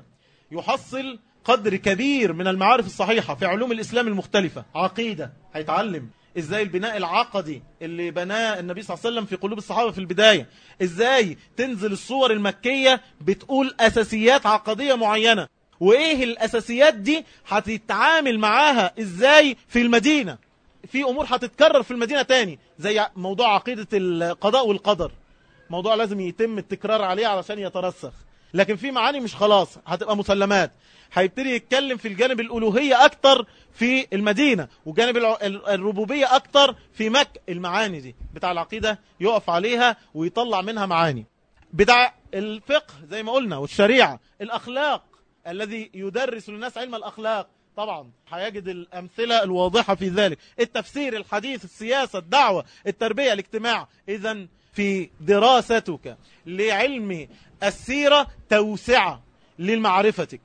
يحصل قدر كبير من المعارف الصحيحة في علوم الإسلام المختلفة عقيدة هيتعلم ازاي البناء العقدي اللي بناه النبي صلى الله عليه وسلم في قلوب الصحابة في البداية ازاي تنزل الصور المكية بتقول اساسيات عقدية معينة وايه الاساسيات دي هتتعامل معاها ازاي في المدينة في امور هتتكرر في المدينة تاني زي موضوع عقيدة القضاء والقدر موضوع لازم يتم التكرار عليه علشان يترسخ لكن في معاني مش خلاص هتبقى مسلمات هيبتدي يتكلم في الجانب الألوهية أكتر في المدينة وجانب الربوبية أكتر في مكة المعاني دي بتاع العقيدة يقف عليها ويطلع منها معاني بتاع الفقه زي ما قلنا والشريعة الأخلاق الذي يدرس للناس علم الأخلاق طبعا هيجد الأمثلة الواضحة في ذلك التفسير الحديث السياسة الدعوة التربية الاجتماع إذا في دراستك لعلم السيرة توسعة لمعرفتك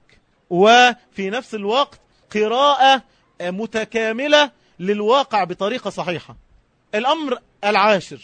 وفي نفس الوقت قراءة متكاملة للواقع بطريقة صحيحة الأمر العاشر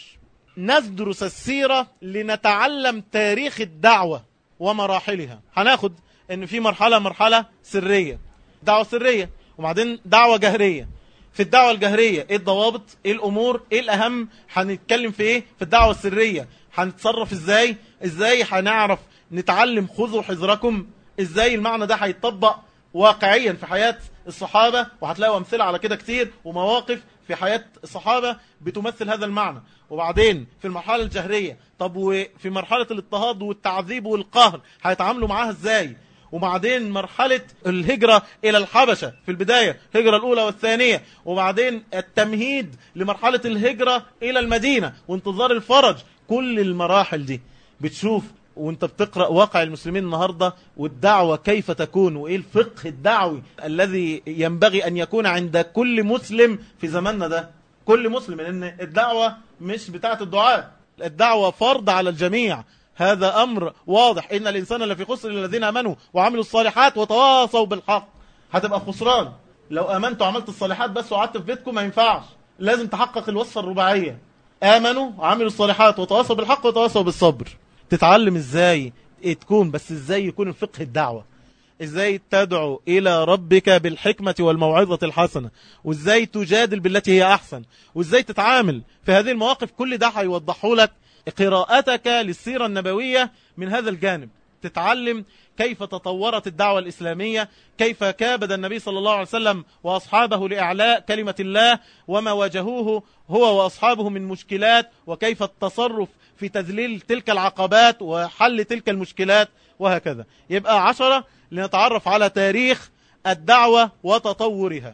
ندرس السيرة لنتعلم تاريخ الدعوة ومراحلها هناخد ان في مرحلة مرحلة سرية دعوة سرية وبعدين دعوة جهرية في الدعوة الجهرية ايه الضوابط ايه الامور ايه الاهم هنتكلم في ايه في الدعوة السرية هنتصرف ازاي ازاي هنعرف نتعلم خذوا حذركم ازاي المعنى ده هيتطبق واقعيا في حياة الصحابة وهتلاقوا امثلة على كده كتير ومواقف في حياة الصحابة بتمثل هذا المعنى وبعدين في المرحلة الجهرية طب وفي مرحلة الاضطهاد والتعذيب والقهر هيتعاملوا معاها ازاي وبعدين مرحلة الهجرة إلى الحبشة في البداية الهجرة الأولى والثانية وبعدين التمهيد لمرحلة الهجرة إلى المدينة وانتظار الفرج كل المراحل دي بتشوف وانت بتقرأ واقع المسلمين النهاردة والدعوة كيف تكون وإيه الفقه الدعوي الذي ينبغي أن يكون عند كل مسلم في زماننا ده كل مسلم لأن الدعوة مش بتاعة الدعاء الدعوة فرض على الجميع هذا أمر واضح إن الإنسان لفي خسر الذين أمنوا وعملوا الصالحات وتواصوا بالحق هتبقى خسران لو أمنت وعملت الصالحات بس وقعدت في بيتكم ما ينفعش لازم تحقق الوصفة الرباعية آمنوا وعملوا الصالحات وتواصوا بالحق وتواصوا بالصبر تتعلم ازاي تكون بس ازاي يكون الفقه الدعوة ازاي تدعو الى ربك بالحكمة والموعظة الحسنة وازاي تجادل بالتي هي احسن وازاي تتعامل في هذه المواقف كل ده هيوضحه لك قراءتك للسيرة النبوية من هذا الجانب تتعلم كيف تطورت الدعوة الإسلامية كيف كابد النبي صلى الله عليه وسلم وأصحابه لإعلاء كلمة الله وما واجهوه هو وأصحابه من مشكلات وكيف التصرف في تذليل تلك العقبات وحل تلك المشكلات وهكذا يبقى عشرة لنتعرف على تاريخ الدعوة وتطورها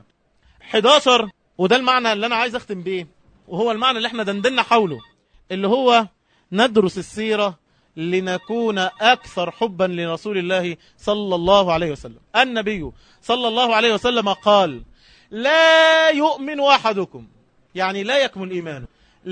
11 وده المعنى اللي أنا عايز أختم بيه وهو المعنى اللي احنا دندنا حوله اللي هو ندرس السيرة لنكون أكثر حبا لرسول الله صلى الله عليه وسلم النبي صلى الله عليه وسلم قال لا يؤمن أحدكم يعني لا يكمل إيمانه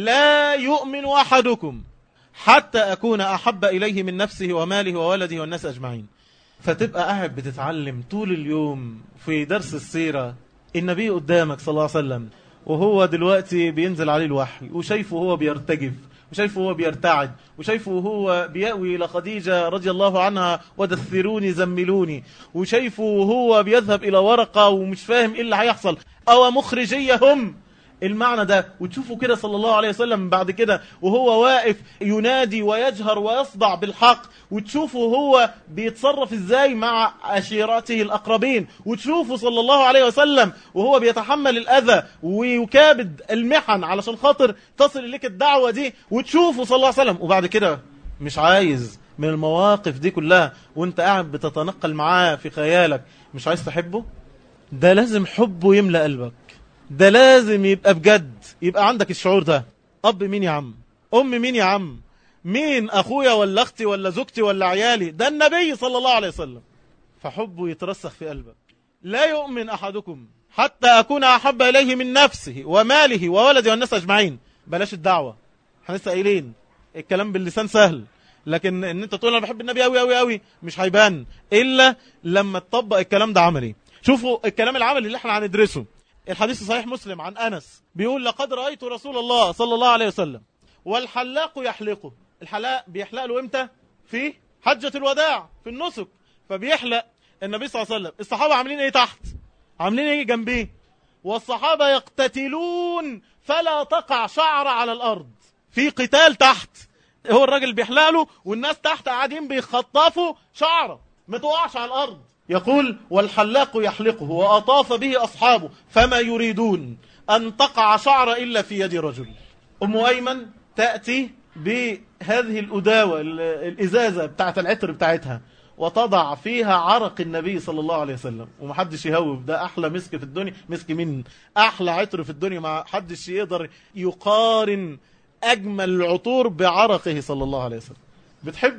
لا يؤمن أحدكم حتى أكون أحب إليه من نفسه وماله وولده والناس أجمعين فتبقى قاعد بتتعلم طول اليوم في درس السيرة النبي قدامك صلى الله عليه وسلم وهو دلوقتي بينزل عليه الوحي وشايفه هو بيرتجف وشايفه هو بيرتعد وشايفه هو بيأوي إلى خديجة رضي الله عنها ودثروني زملوني وشايفه هو بيذهب إلى ورقة ومش فاهم إيه اللي هيحصل أو مخرجية هم المعنى ده وتشوفه كده صلى الله عليه وسلم بعد كده وهو واقف ينادي ويجهر ويصدع بالحق وتشوفه هو بيتصرف ازاي مع عشيرته الأقربين وتشوفه صلى الله عليه وسلم وهو بيتحمل الأذى ويكابد المحن علشان خاطر تصل إليك الدعوة دي وتشوفه صلى الله عليه وسلم وبعد كده مش عايز من المواقف دي كلها وانت قاعد بتتنقل معاه في خيالك مش عايز تحبه ده لازم حبه يملأ قلبك ده لازم يبقى بجد يبقى عندك الشعور ده أب مين يا عم أم مين يا عم مين أخويا ولا أختي ولا زوجتي ولا عيالي ده النبي صلى الله عليه وسلم فحبه يترسخ في قلبك لا يؤمن أحدكم حتى أكون أحب إليه من نفسه وماله وولده والناس أجمعين بلاش الدعوة احنا لسه قايلين الكلام باللسان سهل لكن ان انت تقول انا بحب النبي قوي قوي قوي مش هيبان الا لما تطبق الكلام ده عملي شوفوا الكلام العملي اللي احنا هندرسه الحديث صحيح مسلم عن أنس بيقول لقد رأيت رسول الله صلى الله عليه وسلم والحلاق يحلقه الحلاق بيحلق له امتى في حجة الوداع في النسك فبيحلق النبي صلى الله عليه وسلم الصحابة عاملين ايه تحت عاملين ايه جنبيه والصحابة يقتتلون فلا تقع شعر على الأرض في قتال تحت هو الراجل بيحلق له والناس تحت قاعدين بيخطفوا شعره ما تقعش على الأرض يقول والحلاق يحلقه وأطاف به أصحابه فما يريدون أن تقع شعر إلا في يد رجل أم أيمن تأتي بهذه الأداوة الإزازة بتاعت العطر بتاعتها وتضع فيها عرق النبي صلى الله عليه وسلم ومحدش يهوب ده أحلى مسك في الدنيا مسك مين أحلى عطر في الدنيا ما حدش يقدر يقارن أجمل العطور بعرقه صلى الله عليه وسلم بتحب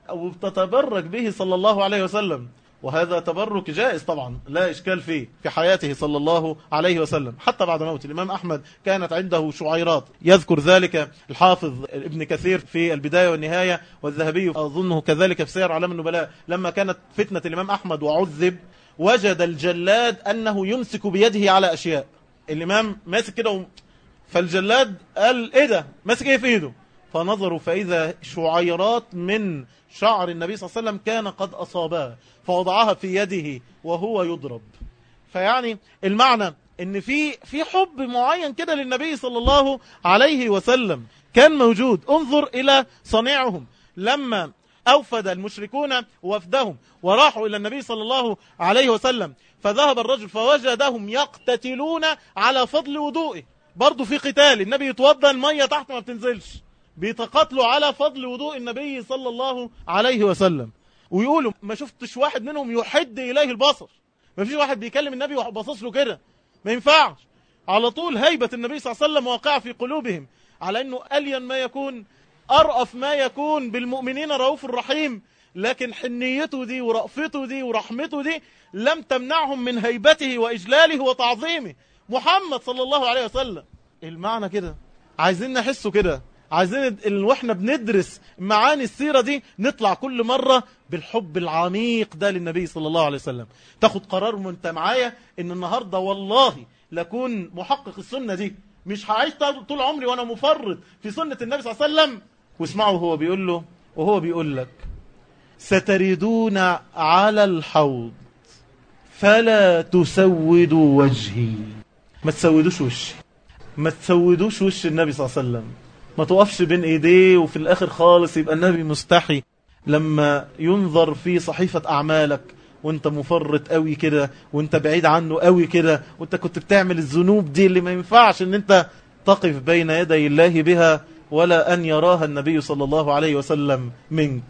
وبتتبرك به صلى الله عليه وسلم وهذا تبرك جائز طبعا لا إشكال فيه في حياته صلى الله عليه وسلم حتى بعد موت الإمام أحمد كانت عنده شعيرات يذكر ذلك الحافظ ابن كثير في البداية والنهاية والذهبي أظنه كذلك في سير علام النبلاء لما كانت فتنة الإمام أحمد وعذب وجد الجلاد أنه يمسك بيده على أشياء الإمام ماسك كده و... فالجلاد قال إيه ده ماسك إيه في إيده فنظروا فإذا شعيرات من شعر النبي صلى الله عليه وسلم كان قد أصابها فوضعها في يده وهو يضرب فيعني المعنى ان في في حب معين كده للنبي صلى الله عليه وسلم كان موجود انظر الى صنيعهم لما أوفد المشركون وفدهم وراحوا إلى النبي صلى الله عليه وسلم فذهب الرجل فوجدهم يقتتلون على فضل وضوئه برضه في قتال النبي يتوضى المية تحت ما بتنزلش بيتقاتلوا على فضل وضوء النبي صلى الله عليه وسلم ويقولوا ما شفتش واحد منهم يحد إليه البصر ما فيش واحد بيكلم النبي وباصص له كده ما ينفعش على طول هيبة النبي صلى الله عليه وسلم واقعة في قلوبهم على أنه ألين ما يكون أرأف ما يكون بالمؤمنين رؤوف الرحيم لكن حنيته دي ورأفته دي ورحمته دي لم تمنعهم من هيبته وإجلاله وتعظيمه محمد صلى الله عليه وسلم المعنى كده عايزين نحسه كده عايزين ال- واحنا بندرس معاني السيرة دي نطلع كل مرة بالحب العميق ده للنبي صلى الله عليه وسلم تاخد قرار وانت معايا ان النهاردة والله لكون محقق السنة دي مش هعيش طول عمري وانا مفرط في سنة النبي صلى الله عليه وسلم واسمعوا هو بيقول له وهو بيقول لك ستردون على الحوض فلا تسودوا وجهي ما تسودوش وشي ما تسودوش وش النبي صلى الله عليه وسلم ما تقفش بين ايديه وفي الاخر خالص يبقى النبي مستحي لما ينظر في صحيفة اعمالك وانت مفرط قوي كده وانت بعيد عنه قوي كده وانت كنت بتعمل الذنوب دي اللي ما ينفعش ان انت تقف بين يدي الله بها ولا ان يراها النبي صلى الله عليه وسلم منك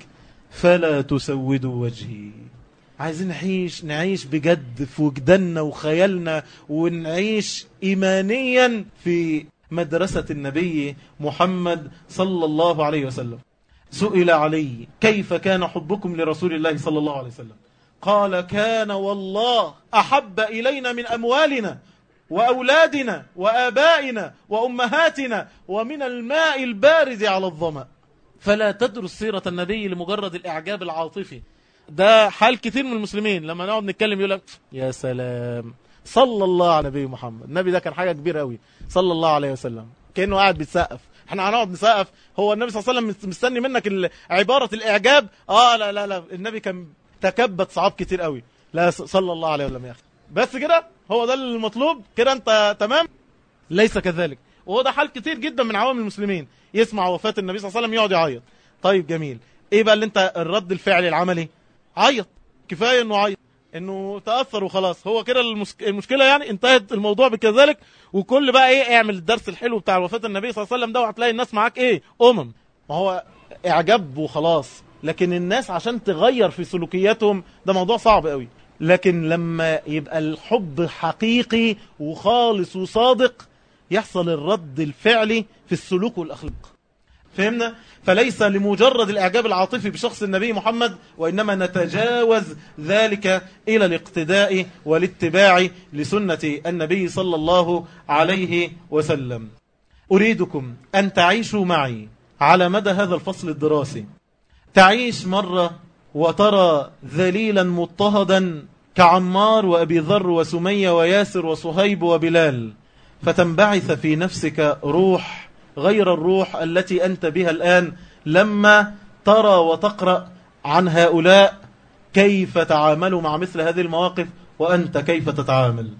فلا تسودوا وجهي عايزين نعيش نعيش بجد في وجداننا وخيالنا ونعيش إيمانيا في مدرسة النبي محمد صلى الله عليه وسلم سئل علي كيف كان حبكم لرسول الله صلى الله عليه وسلم قال كان والله أحب إلينا من أموالنا وأولادنا وآبائنا وأمهاتنا ومن الماء البارد على الظمأ فلا تدرس سيرة النبي لمجرد الإعجاب العاطفي ده حال كثير من المسلمين لما نقعد نتكلم يقول لك يا سلام صلى الله على نبي محمد النبي ده كان حاجة كبيرة قوي صلى الله عليه وسلم كأنه قاعد بيتسقف احنا هنقعد نسقف هو النبي صلى الله عليه وسلم مستني منك ال- عبارة الإعجاب اه لا لا لا النبي كان تكبت صعاب كتير قوي لا صلى الله عليه وسلم يا أخي بس كده هو ده المطلوب كده انت تمام ليس كذلك وهو ده حال كتير جدا من عوام المسلمين يسمع وفاة النبي صلى الله عليه وسلم يقعد يعيط طيب جميل ايه بقى اللي انت الرد الفعلي العملي عيط كفاية انه عيط انه تأثر وخلاص هو كده المسك... المشكلة يعني انتهت الموضوع بكذلك وكل بقى ايه اعمل الدرس الحلو بتاع وفاة النبي صلى الله عليه وسلم ده وهتلاقي الناس معاك ايه امم ما هو اعجاب وخلاص لكن الناس عشان تغير في سلوكياتهم ده موضوع صعب قوي لكن لما يبقى الحب حقيقي وخالص وصادق يحصل الرد الفعلي في السلوك والأخلاق فهمنا؟ فليس لمجرد الإعجاب العاطفي بشخص النبي محمد وإنما نتجاوز ذلك إلى الاقتداء والاتباع لسنة النبي صلى الله عليه وسلم أريدكم أن تعيشوا معي على مدى هذا الفصل الدراسي تعيش مرة وترى ذليلا مضطهدا كعمار وأبي ذر وسمية وياسر وصهيب وبلال فتنبعث في نفسك روح غير الروح التي أنت بها الآن لما ترى وتقرأ عن هؤلاء كيف تعاملوا مع مثل هذه المواقف وأنت كيف تتعامل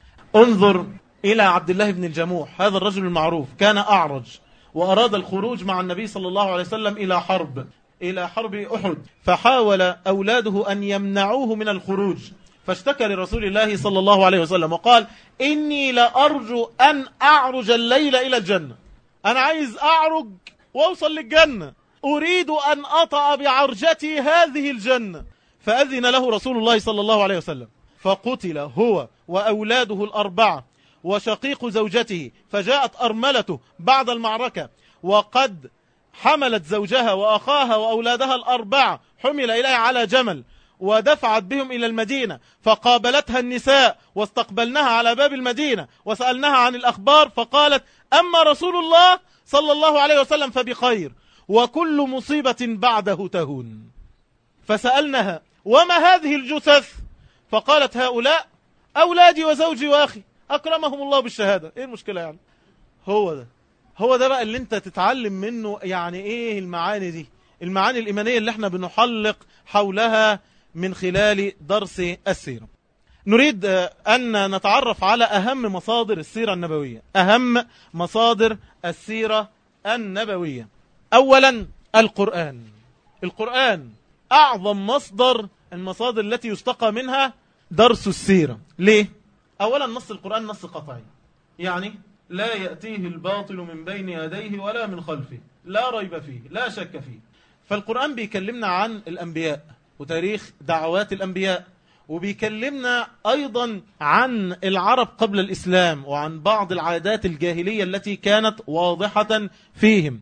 انظر إلى عبد الله بن الجموح هذا الرجل المعروف كان أعرج وأراد الخروج مع النبي صلى الله عليه وسلم إلى حرب إلى حرب أحد فحاول أولاده أن يمنعوه من الخروج فاشتكى لرسول الله صلى الله عليه وسلم وقال إني لأرجو أن أعرج الليل إلى الجنة أنا عايز أعرج وأوصل للجنة أريد أن أطأ بعرجتي هذه الجنة فأذن له رسول الله صلى الله عليه وسلم فقتل هو وأولاده الأربعة وشقيق زوجته فجاءت أرملته بعد المعركة وقد حملت زوجها وأخاها وأولادها الأربعة حمل إليها على جمل ودفعت بهم إلى المدينة فقابلتها النساء واستقبلناها على باب المدينة وسألناها عن الأخبار فقالت أما رسول الله صلى الله عليه وسلم فبخير وكل مصيبة بعده تهون فسألنها وما هذه الجثث فقالت هؤلاء أولادي وزوجي وأخي أكرمهم الله بالشهادة إيه المشكلة يعني هو ده هو ده بقى اللي انت تتعلم منه يعني ايه المعاني دي المعاني الإيمانية اللي احنا بنحلق حولها من خلال درس السيرة نريد أن نتعرف على أهم مصادر السيرة النبوية أهم مصادر السيرة النبوية أولا القرآن القرآن أعظم مصدر المصادر التي يستقى منها درس السيرة ليه؟ أولا نص القرآن نص قطعي يعني لا يأتيه الباطل من بين يديه ولا من خلفه لا ريب فيه لا شك فيه فالقرآن بيكلمنا عن الأنبياء وتاريخ دعوات الأنبياء وبيكلمنا أيضا عن العرب قبل الإسلام وعن بعض العادات الجاهلية التي كانت واضحة فيهم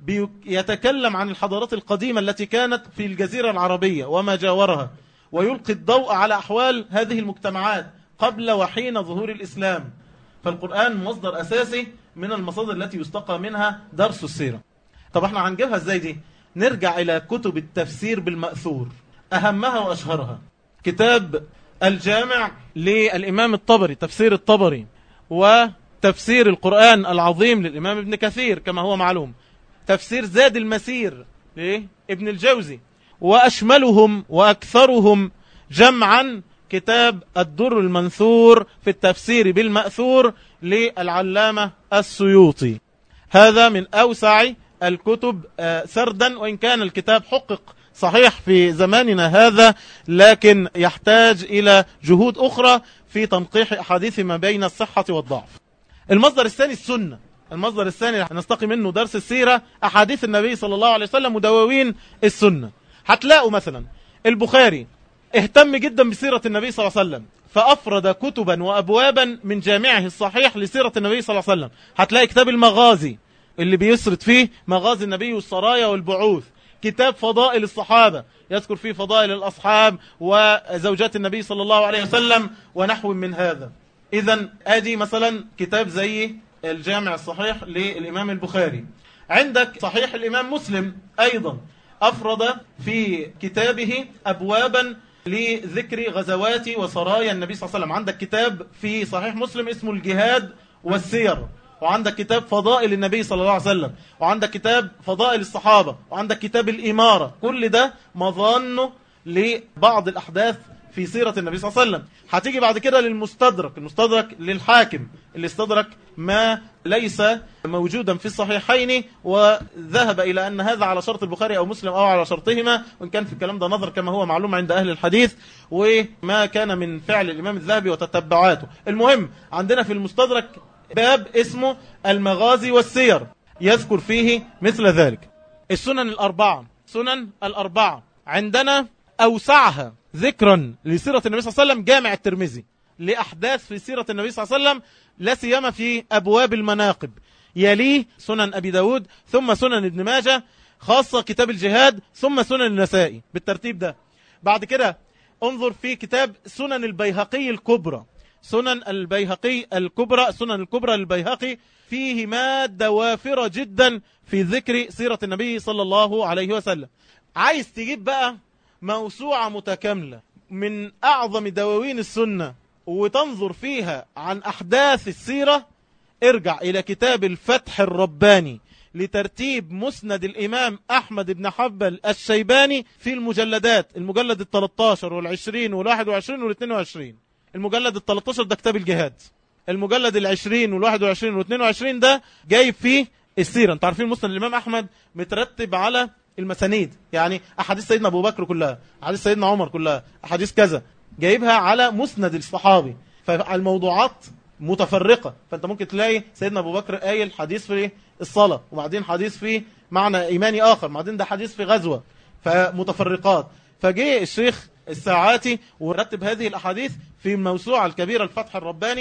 يتكلم عن الحضارات القديمة التي كانت في الجزيرة العربية وما جاورها ويلقي الضوء على أحوال هذه المجتمعات قبل وحين ظهور الإسلام فالقرآن مصدر أساسي من المصادر التي يستقى منها درس السيرة طب احنا هنجيبها ازاي دي نرجع إلى كتب التفسير بالمأثور أهمها وأشهرها كتاب الجامع للإمام الطبري تفسير الطبري وتفسير القرآن العظيم للإمام ابن كثير كما هو معلوم تفسير زاد المسير لابن الجوزي وأشملهم وأكثرهم جمعا كتاب الدر المنثور في التفسير بالمأثور للعلامة السيوطي هذا من أوسع الكتب سردا وإن كان الكتاب حقق صحيح في زماننا هذا لكن يحتاج إلى جهود أخرى في تنقيح أحاديث ما بين الصحة والضعف المصدر الثاني السنة المصدر الثاني نستقي منه درس السيرة أحاديث النبي صلى الله عليه وسلم ودواوين السنة هتلاقوا مثلا البخاري اهتم جدا بسيرة النبي صلى الله عليه وسلم فأفرد كتبا وأبوابا من جامعه الصحيح لسيرة النبي صلى الله عليه وسلم هتلاقي كتاب المغازي اللي بيسرد فيه مغازي النبي والسرايا والبعوث كتاب فضائل الصحابة يذكر فيه فضائل الأصحاب وزوجات النبي صلى الله عليه وسلم ونحو من هذا إذا أدي مثلا كتاب زي الجامع الصحيح للإمام البخاري عندك صحيح الإمام مسلم أيضا أفرد في كتابه أبوابا لذكر غزوات وسرايا النبي صلى الله عليه وسلم عندك كتاب في صحيح مسلم اسمه الجهاد والسير وعندك كتاب فضائل النبي صلى الله عليه وسلم وعندك كتاب فضائل الصحابة وعندك كتاب الإمارة كل ده مظانه لبعض الأحداث في سيرة النبي صلى الله عليه وسلم هتيجي بعد كده للمستدرك المستدرك للحاكم اللي استدرك ما ليس موجودا في الصحيحين وذهب إلى أن هذا على شرط البخاري أو مسلم أو على شرطهما وإن كان في الكلام ده نظر كما هو معلوم عند أهل الحديث وما كان من فعل الإمام الذهبي وتتبعاته المهم عندنا في المستدرك باب اسمه المغازي والسير يذكر فيه مثل ذلك السنن الأربعة سنن الأربعة عندنا أوسعها ذكرا لسيرة النبي صلى الله عليه وسلم جامع الترمذي لأحداث في سيرة النبي صلى الله عليه وسلم لا سيما في أبواب المناقب يليه سنن أبي داود ثم سنن ابن ماجه خاصة كتاب الجهاد ثم سنن النسائي بالترتيب ده بعد كده انظر في كتاب سنن البيهقي الكبرى سنن البيهقي الكبرى سنن الكبرى للبيهقي فيه مادة وافرة جدا في ذكر سيرة النبي صلى الله عليه وسلم عايز تجيب بقى موسوعة متكاملة من أعظم دواوين السنة وتنظر فيها عن أحداث السيرة ارجع إلى كتاب الفتح الرباني لترتيب مسند الإمام أحمد بن حنبل الشيباني في المجلدات المجلد ال 13 وال 20 وال 21 وال 22 المجلد ال 13 ده كتاب الجهاد المجلد ال 20 وال 21 وال 22 ده جايب فيه السيرة انتوا عارفين مسند الإمام أحمد مترتب على المسانيد يعني أحاديث سيدنا أبو بكر كلها أحاديث سيدنا عمر كلها أحاديث كذا جايبها على مسند الصحابي فالموضوعات متفرقة فأنت ممكن تلاقي سيدنا أبو بكر قايل حديث في الصلاة وبعدين حديث في معنى إيماني آخر بعدين ده حديث في غزوة فمتفرقات فجاء الشيخ الساعاتي ورتب هذه الأحاديث في الموسوعة الكبيرة الفتح الرباني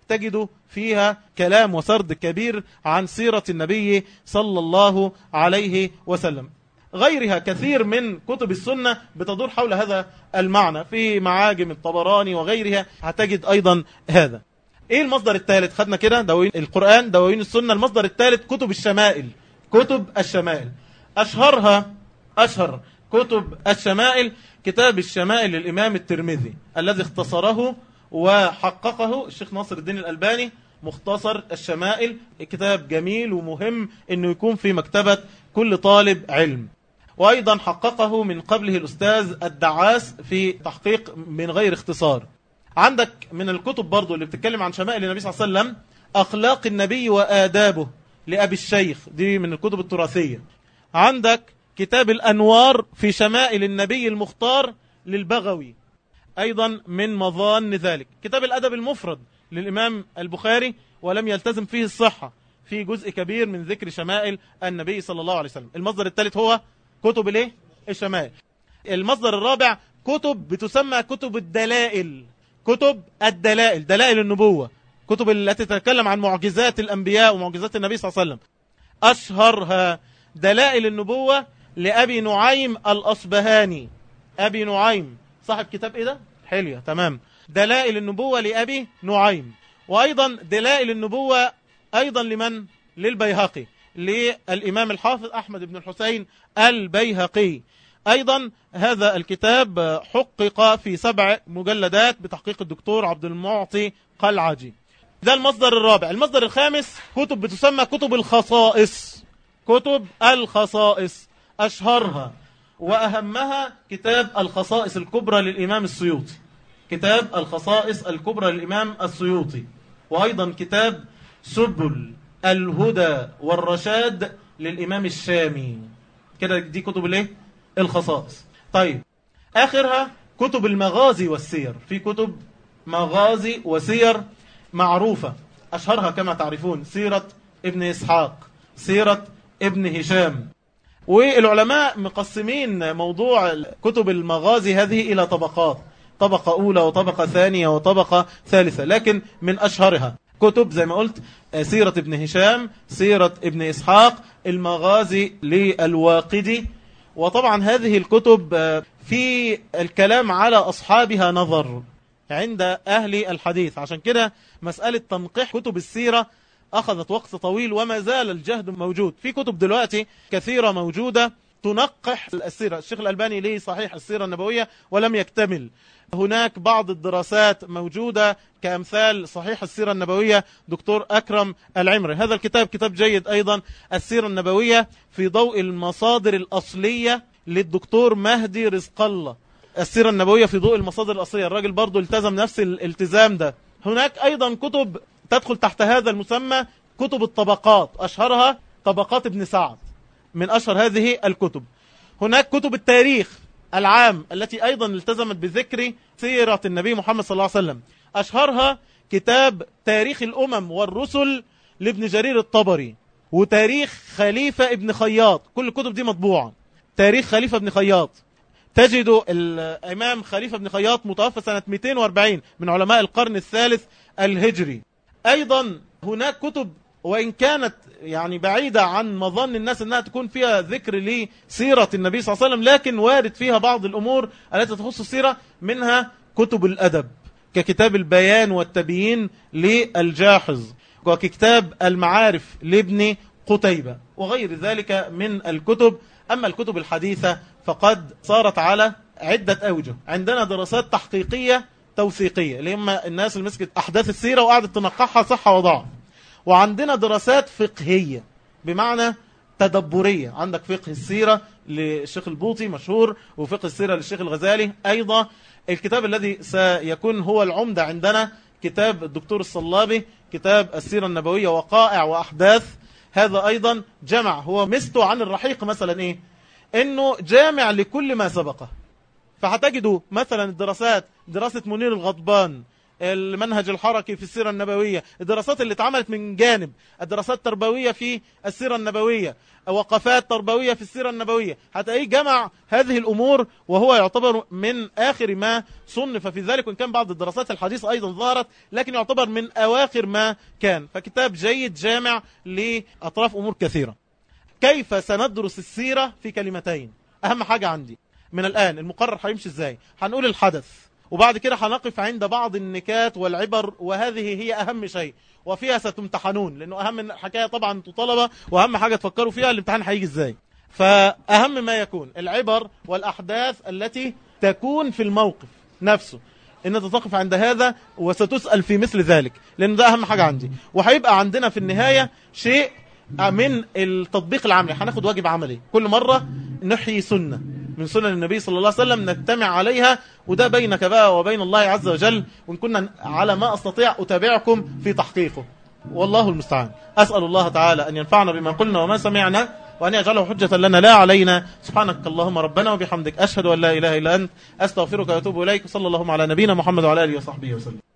تجد فيها كلام وسرد كبير عن سيرة النبي صلى الله عليه وسلم غيرها كثير من كتب السنة بتدور حول هذا المعنى في معاجم الطبراني وغيرها هتجد أيضا هذا ايه المصدر الثالث خدنا كده دواوين القرآن دواوين السنة المصدر الثالث كتب الشمائل كتب الشمائل أشهرها أشهر كتب الشمائل كتاب الشمائل للإمام الترمذي الذي اختصره وحققه الشيخ ناصر الدين الألباني مختصر الشمائل كتاب جميل ومهم انه يكون في مكتبة كل طالب علم وأيضا حققه من قبله الأستاذ الدعاس في تحقيق من غير اختصار عندك من الكتب برضو اللي بتتكلم عن شمائل النبي صلى الله عليه وسلم أخلاق النبي وآدابه لأبي الشيخ دي من الكتب التراثية عندك كتاب الأنوار في شمائل النبي المختار للبغوي أيضا من مظان ذلك كتاب الأدب المفرد للإمام البخاري ولم يلتزم فيه الصحة في جزء كبير من ذكر شمائل النبي صلى الله عليه وسلم المصدر الثالث هو كتب الايه الشمائل المصدر الرابع كتب بتسمى كتب الدلائل كتب الدلائل دلائل النبوة كتب التي تتكلم عن معجزات الأنبياء ومعجزات النبي صلى الله عليه وسلم أشهرها دلائل النبوة لأبي نعيم الأصبهاني أبي نعيم صاحب كتاب إيه ده؟ حلية تمام دلائل النبوة لأبي نعيم وأيضا دلائل النبوة أيضا لمن؟ للبيهقي للإمام الحافظ أحمد بن الحسين البيهقي أيضا هذا الكتاب حقق في سبع مجلدات بتحقيق الدكتور عبد المعطي قلعجي ده المصدر الرابع المصدر الخامس كتب بتسمى كتب الخصائص كتب الخصائص أشهرها وأهمها كتاب الخصائص الكبرى للإمام السيوطي كتاب الخصائص الكبرى للإمام السيوطي وأيضا كتاب سبل الهدى والرشاد للإمام الشامي كده دي كتب الايه الخصائص طيب آخرها كتب المغازي والسير في كتب مغازي وسير معروفة أشهرها كما تعرفون سيرة ابن إسحاق سيرة ابن هشام والعلماء مقسمين موضوع كتب المغازي هذه إلى طبقات طبقة أولى وطبقة ثانية وطبقة ثالثة لكن من أشهرها كتب زي ما قلت سيرة ابن هشام سيرة ابن إسحاق المغازي للواقدي وطبعا هذه الكتب في الكلام على أصحابها نظر عند أهل الحديث عشان كده مسألة تنقيح كتب السيرة أخذت وقت طويل وما زال الجهد موجود في كتب دلوقتي كثيرة موجودة تنقح السيرة الشيخ الألباني ليه صحيح السيرة النبوية ولم يكتمل هناك بعض الدراسات موجودة كأمثال صحيح السيرة النبوية دكتور أكرم العمري هذا الكتاب كتاب جيد أيضا السيرة النبوية في ضوء المصادر الأصلية للدكتور مهدي رزق الله السيرة النبوية في ضوء المصادر الأصلية الراجل برضو التزم نفس الالتزام ده هناك أيضا كتب تدخل تحت هذا المسمى كتب الطبقات أشهرها طبقات ابن سعد من أشهر هذه الكتب هناك كتب التاريخ العام التي أيضا التزمت بذكر سيرة النبي محمد صلى الله عليه وسلم أشهرها كتاب تاريخ الأمم والرسل لابن جرير الطبري وتاريخ خليفة ابن خياط كل الكتب دي مطبوعة تاريخ خليفة ابن خياط تجد الإمام خليفة ابن خياط متوفى سنة 240 من علماء القرن الثالث الهجري أيضا هناك كتب وإن كانت يعني بعيدة عن مظن الناس أنها تكون فيها ذكر لسيرة النبي صلى الله عليه وسلم لكن وارد فيها بعض الأمور التي تخص السيرة منها كتب الأدب ككتاب البيان والتبيين للجاحظ وكتاب المعارف لابن قتيبة وغير ذلك من الكتب أما الكتب الحديثة فقد صارت على عدة أوجه عندنا دراسات تحقيقية توثيقية اللي هم الناس اللي مسكت أحداث السيرة وقعدت تنقحها صحة وضعف وعندنا دراسات فقهية بمعنى تدبرية عندك فقه السيرة للشيخ البوطي مشهور وفقه السيرة للشيخ الغزالي أيضا الكتاب الذي سيكون هو العمدة عندنا كتاب الدكتور الصلابي كتاب السيرة النبوية وقائع وأحداث هذا أيضا جمع هو مستو عن الرحيق مثلا إيه إنه جامع لكل ما سبقه فهتجدوا مثلا الدراسات دراسة منير الغضبان المنهج الحركي في السيرة النبوية الدراسات اللي اتعملت من جانب الدراسات التربوية في السيرة النبوية وقفات تربوية في السيرة النبوية هتلاقيه جمع هذه الأمور وهو يعتبر من آخر ما صنف في ذلك وإن كان بعض الدراسات الحديثة أيضا ظهرت لكن يعتبر من أواخر ما كان فكتاب جيد جامع لأطراف أمور كثيرة كيف سندرس السيرة في كلمتين أهم حاجة عندي من الآن المقرر هيمشي إزاي هنقول الحدث وبعد كده هنقف عند بعض النكات والعبر وهذه هي أهم شيء وفيها ستمتحنون لأنه أهم حكاية طبعا انتوا طلبة وأهم حاجة تفكروا فيها الامتحان هيجي إزاي فأهم ما يكون العبر والأحداث التي تكون في الموقف نفسه ان انت تقف عند هذا وستسأل في مثل ذلك لان ده اهم حاجة عندي وهيبقى عندنا في النهاية شيء من التطبيق العملي هناخد واجب عملي كل مرة نحيي سنة من سنن النبي صلى الله عليه وسلم نجتمع عليها وده بينك بقى وبين الله عز وجل وإن كنا على ما أستطيع أتابعكم في تحقيقه والله المستعان أسأل الله تعالى أن ينفعنا بما قلنا وما سمعنا وأن يجعله حجة لنا لا علينا سبحانك اللهم ربنا وبحمدك أشهد أن لا إله إلا أنت أستغفرك وأتوب إليك صلى الله على نبينا محمد وعلى آله وصحبه وسلم